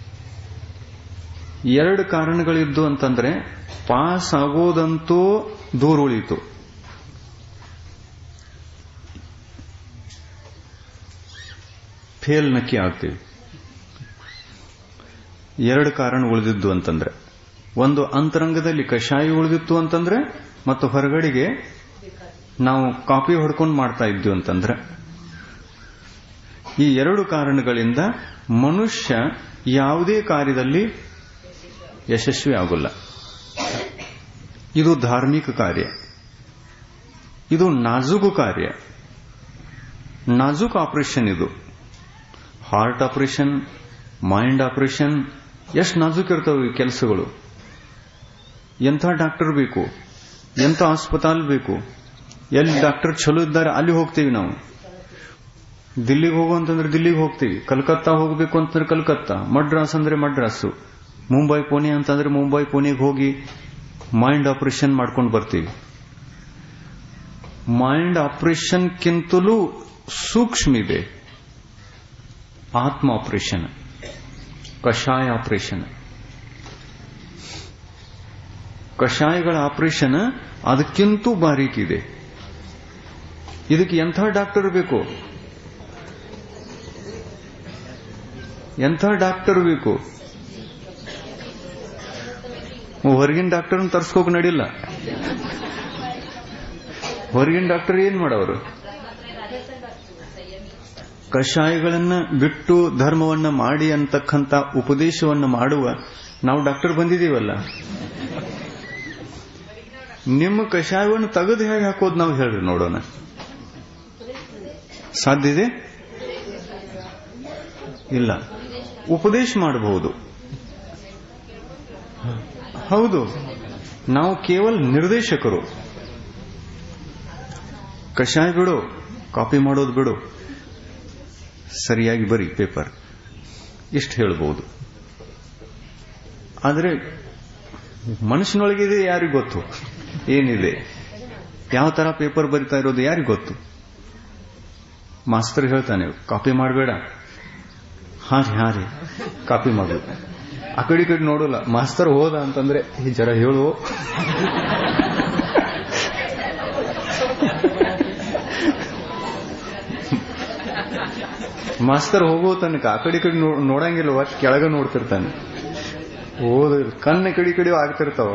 ಎರಡು ಕಾರಣಗಳಿದ್ದು ಅಂತಂದ್ರೆ ಪಾಸ್ ಆಗೋದಂತೂ ದೂರ ಉಳಿತು ಫೇಲ್ ನಕ್ಕಿ ಆಗ್ತೀವಿ ಎರಡು ಕಾರಣ ಉಳಿದಿದ್ದು ಅಂತಂದ್ರೆ ಒಂದು ಅಂತರಂಗದಲ್ಲಿ ಕಷಾಯ ಉಳಿದಿತ್ತು ಅಂತಂದ್ರೆ ಮತ್ತು ಹೊರಗಡೆಗೆ ನಾವು ಕಾಪಿ ಹೊಡ್ಕೊಂಡು ಮಾಡ್ತಾ ಇದ್ವಿ ಅಂತಂದ್ರೆ ಈ ಎರಡು ಕಾರಣಗಳಿಂದ ಮನುಷ್ಯ ಯಾವುದೇ ಕಾರ್ಯದಲ್ಲಿ ಯಶಸ್ವಿ ಆಗೋಲ್ಲ ಇದು ಧಾರ್ಮಿಕ ಕಾರ್ಯ ಇದು ನಾಜೂಕು ಕಾರ್ಯ ನಾಜೂಕ್ ಆಪರೇಷನ್ ಇದು ಹಾರ್ಟ್ ಆಪರೇಷನ್ ಮೈಂಡ್ ಆಪರೇಷನ್ ಎಷ್ಟು ನಾಜೂಕ್ ಇರ್ತವೆ ಈ ಕೆಲಸಗಳು ಎಂಥ ಡಾಕ್ಟರ್ ಬೇಕು ಎಂಥ ಆಸ್ಪತಾಲ್ ಬೇಕು ಎಲ್ಲಿ ಡಾಕ್ಟರ್ ಚಲೋ ಇದ್ದಾರೆ ಅಲ್ಲಿ ಹೋಗ್ತೀವಿ ನಾವು ದಿಲ್ಲಿಗೆ ಹೋಗು ಅಂತಂದ್ರೆ ದಿಲ್ಲಿಗೆ ಹೋಗ್ತೀವಿ ಕಲ್ಕತ್ತಾ ಹೋಗಬೇಕು ಅಂತಂದ್ರೆ ಕಲ್ಕತ್ತಾ ಮಡ್ರಾಸ್ ಅಂದ್ರೆ ಮಡ್ರಾಸು ಮುಂಬೈ ಪುಣೆ ಅಂತಂದ್ರೆ ಮುಂಬೈ ಪುಣೆಗೆ ಹೋಗಿ ಮೈಂಡ್ ಆಪರೇಷನ್ ಮಾಡ್ಕೊಂಡು ಬರ್ತೀವಿ ಮೈಂಡ್ ಆಪರೇಷನ್ಕ್ಕಿಂತಲೂ ಸೂಕ್ಷ್ಮ ಇದೆ ಆತ್ಮ ಆಪರೇಷನ್ ಕಷಾಯ ಆಪರೇಷನ್ ಕಷಾಯಗಳ ಆಪರೇಷನ್ ಅದಕ್ಕಿಂತೂ ಬಾರೀಕಿದೆ ಇದಕ್ಕೆ ಎಂಥ ಡಾಕ್ಟರ್ ಬೇಕು ಎಂಥ ಡಾಕ್ಟರ್ ಬೇಕು ಹೊರಗಿನ ಡಾಕ್ಟರ್ ತರ್ಸ್ಕೋಕ್ ನಡಿಲ್ಲ ಹೊರಗಿನ ಡಾಕ್ಟರ್ ಏನ್ ಮಾಡವರು ಕಷಾಯಗಳನ್ನ ಬಿಟ್ಟು ಧರ್ಮವನ್ನ ಮಾಡಿ ಅಂತಕ್ಕಂಥ ಉಪದೇಶವನ್ನ ಮಾಡುವ ನಾವು ಡಾಕ್ಟರ್ ಬಂದಿದ್ದೀವಲ್ಲ ನಿಮ್ಮ ಕಷಾಯವನ್ನು ತೆಗೆದು ಹೇಗೆ ಹಾಕೋದು ನಾವು ಹೇಳ್ರಿ ನೋಡೋಣ ಸಾಧ್ಯ ಇದೆ ಇಲ್ಲ ಉಪದೇಶ ಮಾಡಬಹುದು ಹೌದು ನಾವು ಕೇವಲ ನಿರ್ದೇಶಕರು ಕಷಾಯ ಬಿಡು ಕಾಪಿ ಮಾಡೋದು ಬಿಡು ಸರಿಯಾಗಿ ಬರಿ ಪೇಪರ್ ಇಷ್ಟು ಹೇಳ್ಬೋದು ಆದರೆ ಮನುಷ್ಯನೊಳಗಿದೆ ಯಾರಿಗೂ ಗೊತ್ತು ಏನಿದೆ ಯಾವ ತರ ಪೇಪರ್ ಬರಿತಾ ಇರೋದು ಯಾರಿಗೂ ಗೊತ್ತು ಮಾಸ್ತರ್ ಹೇಳ್ತಾನೆ ಕಾಪಿ ಮಾಡಬೇಡ ಹಾ ರೀ ಹಾ ರೀ ಕಾಪಿ ಮಾಡು ಆ ಕಡೆ ಈ ಕಡೆ ನೋಡಲ್ಲ ಮಾಸ್ತರ್ ಹೋದ ಅಂತಂದ್ರೆ ಈ ಜರ ಹೇಳು ಮಾಸ್ತರ್ ಹೋಗೋ ತನಕ ಆ ಕಡೆ ಈ ಕಡೆ ನೋ- ನೋಡಂಗಿಲ್ಲ ಒಟ್ಟು ಕೆಳಗ ನೋಡ್ತಿರ್ತಾನೆ ಓದ ಕಣ್ಣು ಕಡೆ ಈ ಕಡೆ ಆಗ್ತಿರ್ತಾವ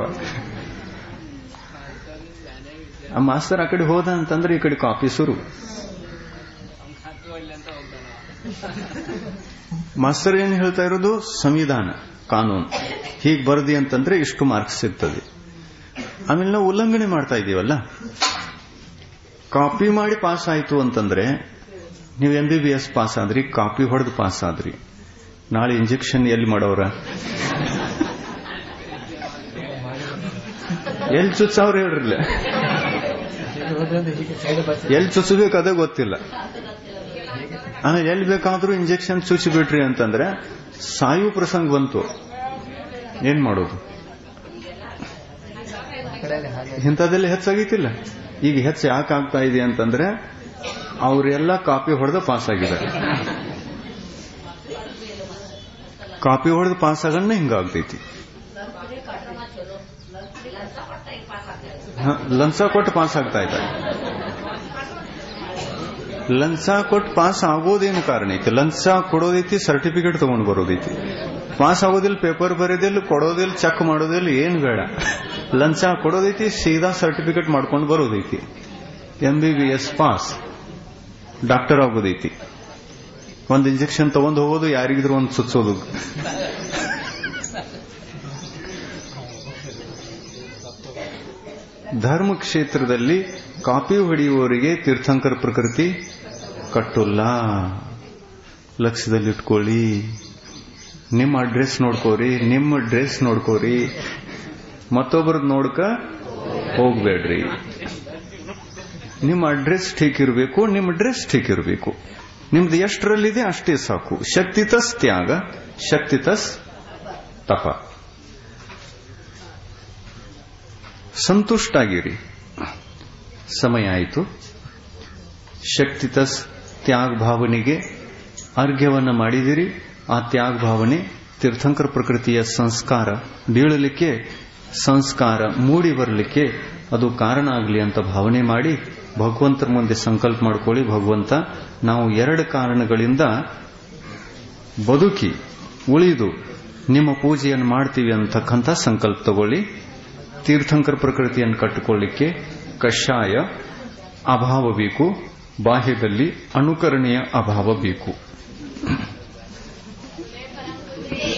ಆ ಮಾಸ್ತರ್ ಆ ಕಡೆ ಹೋದ ಅಂತಂದ್ರೆ ಈ ಕಡೆ ಕಾಪಿ ಶುರು ಮಾಸ್ತರ್ ಏನ್ ಹೇಳ್ತಾ ಇರೋದು ಸಂವಿಧಾನ ಕಾನೂನು ಹೀಗೆ ಬರದಿ ಅಂತಂದ್ರೆ ಇಷ್ಟು ಮಾರ್ಕ್ಸ್ ಸಿಗ್ತದೆ ಆಮೇಲೆ ನಾವು ಉಲ್ಲಂಘನೆ ಮಾಡ್ತಾ ಇದೀವಲ್ಲ ಕಾಪಿ ಮಾಡಿ ಪಾಸ್ ಆಯ್ತು ಅಂತಂದ್ರೆ ನೀವು M B B S pass ಆದ್ರಿ ಕಾಪಿ ಹೊಡೆದು ಪಾಸ್ ಆದ್ರಿ ನಾಳೆ ಇಂಜೆಕ್ಷನ್ ಎಲ್ಲಿ ಮಾಡೋರ ಎಲ್ಲಿ ಚುಚ್ಚಾವ್ರ ಹೇಳ್ರಿಲ್ಲ ಹೀಗೆ ಹೋದ್ರೆ ಹೀಗೆ ಸೈಡ್ ಬಸ್ ಎಲ್ಲಿ ಚುಚ್ಚಬೇಕು ಅದೇ ಗೊತ್ತಿಲ್ಲ ಆಮೇಲೆ ಎಲ್ಲಿ ಬೇಕಾದ್ರೂ ಇಂಜೆಕ್ಷನ್ ಚುಚ್ಚಿಬಿಟ್ರಿ ಅಂತಂದ್ರೆ ಸಾಯು ಪ್ರಸಂಗ ಬಂತು ಏನ್ ಮಾಡೋದು ಕಡೆಯಲ್ಲಿ ಹಾಗೆ ಇಂಥದ್ದೆಲ್ಲ ಹೆಚ್ಚಾಗಿತ್ತಿಲ್ಲ ಈಗ ಹೆಚ್ಚು ಯಾಕೆ ಆಗ್ತಾ ಇದೆ ಅಂತಂದ್ರೆ ಅವರೆಲ್ಲ ಕಾಪಿ ಹೊಡೆದು ಪಾಸ್ ಆಗಿದ್ದಾರೆ ಕಾಪಿ ಹೊಡೆದು ಪಾಸ್ ಆಗಣ್ಣ ಹಿಂಗಾಗ್ತೈತಿ ಹ, ಲಂಚ ಕೊಟ್ಟು ಪಾಸ್ ಆಗ್ತಾ ಇದ್ದಾರೆ ಲಂಚ ಕೊಟ್ಟು ಪಾಸ್ ಆಗೋದೇನು ಕಾರಣ ಐತಿ ಲಂಚ ಕೊಡೋದೈತಿ ಸರ್ಟಿಫಿಕೇಟ್ ತಗೊಂಡು ಬರೋದೈತಿ ಪಾಸ್ ಆಗೋದಿಲ್ಲ ಪೇಪರ್ ಬರೋದಿಲ್ಲ ಕೊಡೋದಿಲ್ಲ ಚೆಕ್ ಮಾಡೋದಿಲ್ಲ ಏನ್ ಬೇಡ ಲಂಚ ಕೊಡೋದೈತಿ ಸೀದಾ ಸರ್ಟಿಫಿಕೇಟ್ ಮಾಡ್ಕೊಂಡು ಬರೋದೈತಿ M B B S pass doctor ಆಗೋದೈತಿ ಒಂದು ಇಂಜೆಕ್ಷನ್ ತಗೊಂಡು ಹೋಗೋದು ಯಾರಿಗಿದ್ರು ಒಂದು ಸುತ್ತೋದು ಧರ್ಮ ಕ್ಷೇತ್ರದಲ್ಲಿ ಕಾಪಿ ಹೊಡೆಯುವವರಿಗೆ ತೀರ್ಥಂಕರ ಪ್ರಕೃತಿ ಕಟ್ಟುಲ್ಲ ಲಕ್ಷ್ಯದಲ್ಲಿಟ್ಕೊಳ್ಳಿ ನಿಮ್ಮ ಅಡ್ರೆಸ್ ನೋಡ್ಕೋರಿ ನಿಮ್ಮ ಡ್ರೆಸ್ ನೋಡ್ಕೋರಿ ಮತ್ತೊಬ್ಬರದ್ ನೋಡ್ಕ ಹೋಗ್ಬೇಡ್ರಿ ನಿಮ್ಮ ಅಡ್ರೆಸ್ ಠೀಕ್ ಇರಬೇಕು ನಿಮ್ಮ ಡ್ರೆಸ್ ಠೀಕ್ ಇರಬೇಕು ನಿಮ್ದು ಎಷ್ಟರಲ್ಲಿದೆ ಅಷ್ಟೇ ಸಾಕು ಶಕ್ತಿತಸ್ ತ್ಯಾಗ ಶಕ್ತಿತಸ್ ತಪ ಸಂತುಷ್ಟಾಗಿರಿ ಸಮಯ ಆಯಿತು ಶಕ್ತಿತಸ್ ತ್ಯಾಗ ಭಾವನೆಗೆ ಅರ್ಘ್ಯವನ್ನು ಮಾಡಿದಿರಿ ಆ ತ್ಯಾಗ ಭಾವನೆ ತೀರ್ಥಂಕರ ಪ್ರಕೃತಿಯ ಸಂಸ್ಕಾರ ಬೀಳಲಿಕ್ಕೆ ಸಂಸ್ಕಾರ ಮೂಡಿ ಬರಲಿಕ್ಕೆ ಅದು ಕಾರಣ ಆಗಲಿ ಅಂತ ಭಾವನೆ ಮಾಡಿ ಭಗವಂತರ ಮುಂದೆ ಸಂಕಲ್ಪ ಮಾಡ್ಕೊಳ್ಳಿ ಭಗವಂತ ನಾವು ಎರಡು ಕಾರಣಗಳಿಂದ ಬದುಕಿ ಉಳಿದು ನಿಮ್ಮ ಪೂಜೆಯನ್ನು ಮಾಡ್ತೀವಿ ಅಂತಕ್ಕಂಥ ಸಂಕಲ್ಪ ತಗೊಳ್ಳಿ ತೀರ್ಥಂಕರ ಪ್ರಕೃತಿಯನ್ನು ಕಟ್ಟಿಕೊಳ್ಳಿಕ್ಕೆ ಕಷಾಯ ಅಭಾವ ಬೇಕು ಬಾಹ್ಯದಲ್ಲಿ ಅನುಕರಣೆಯ ಅಭಾವ ಬೇಕು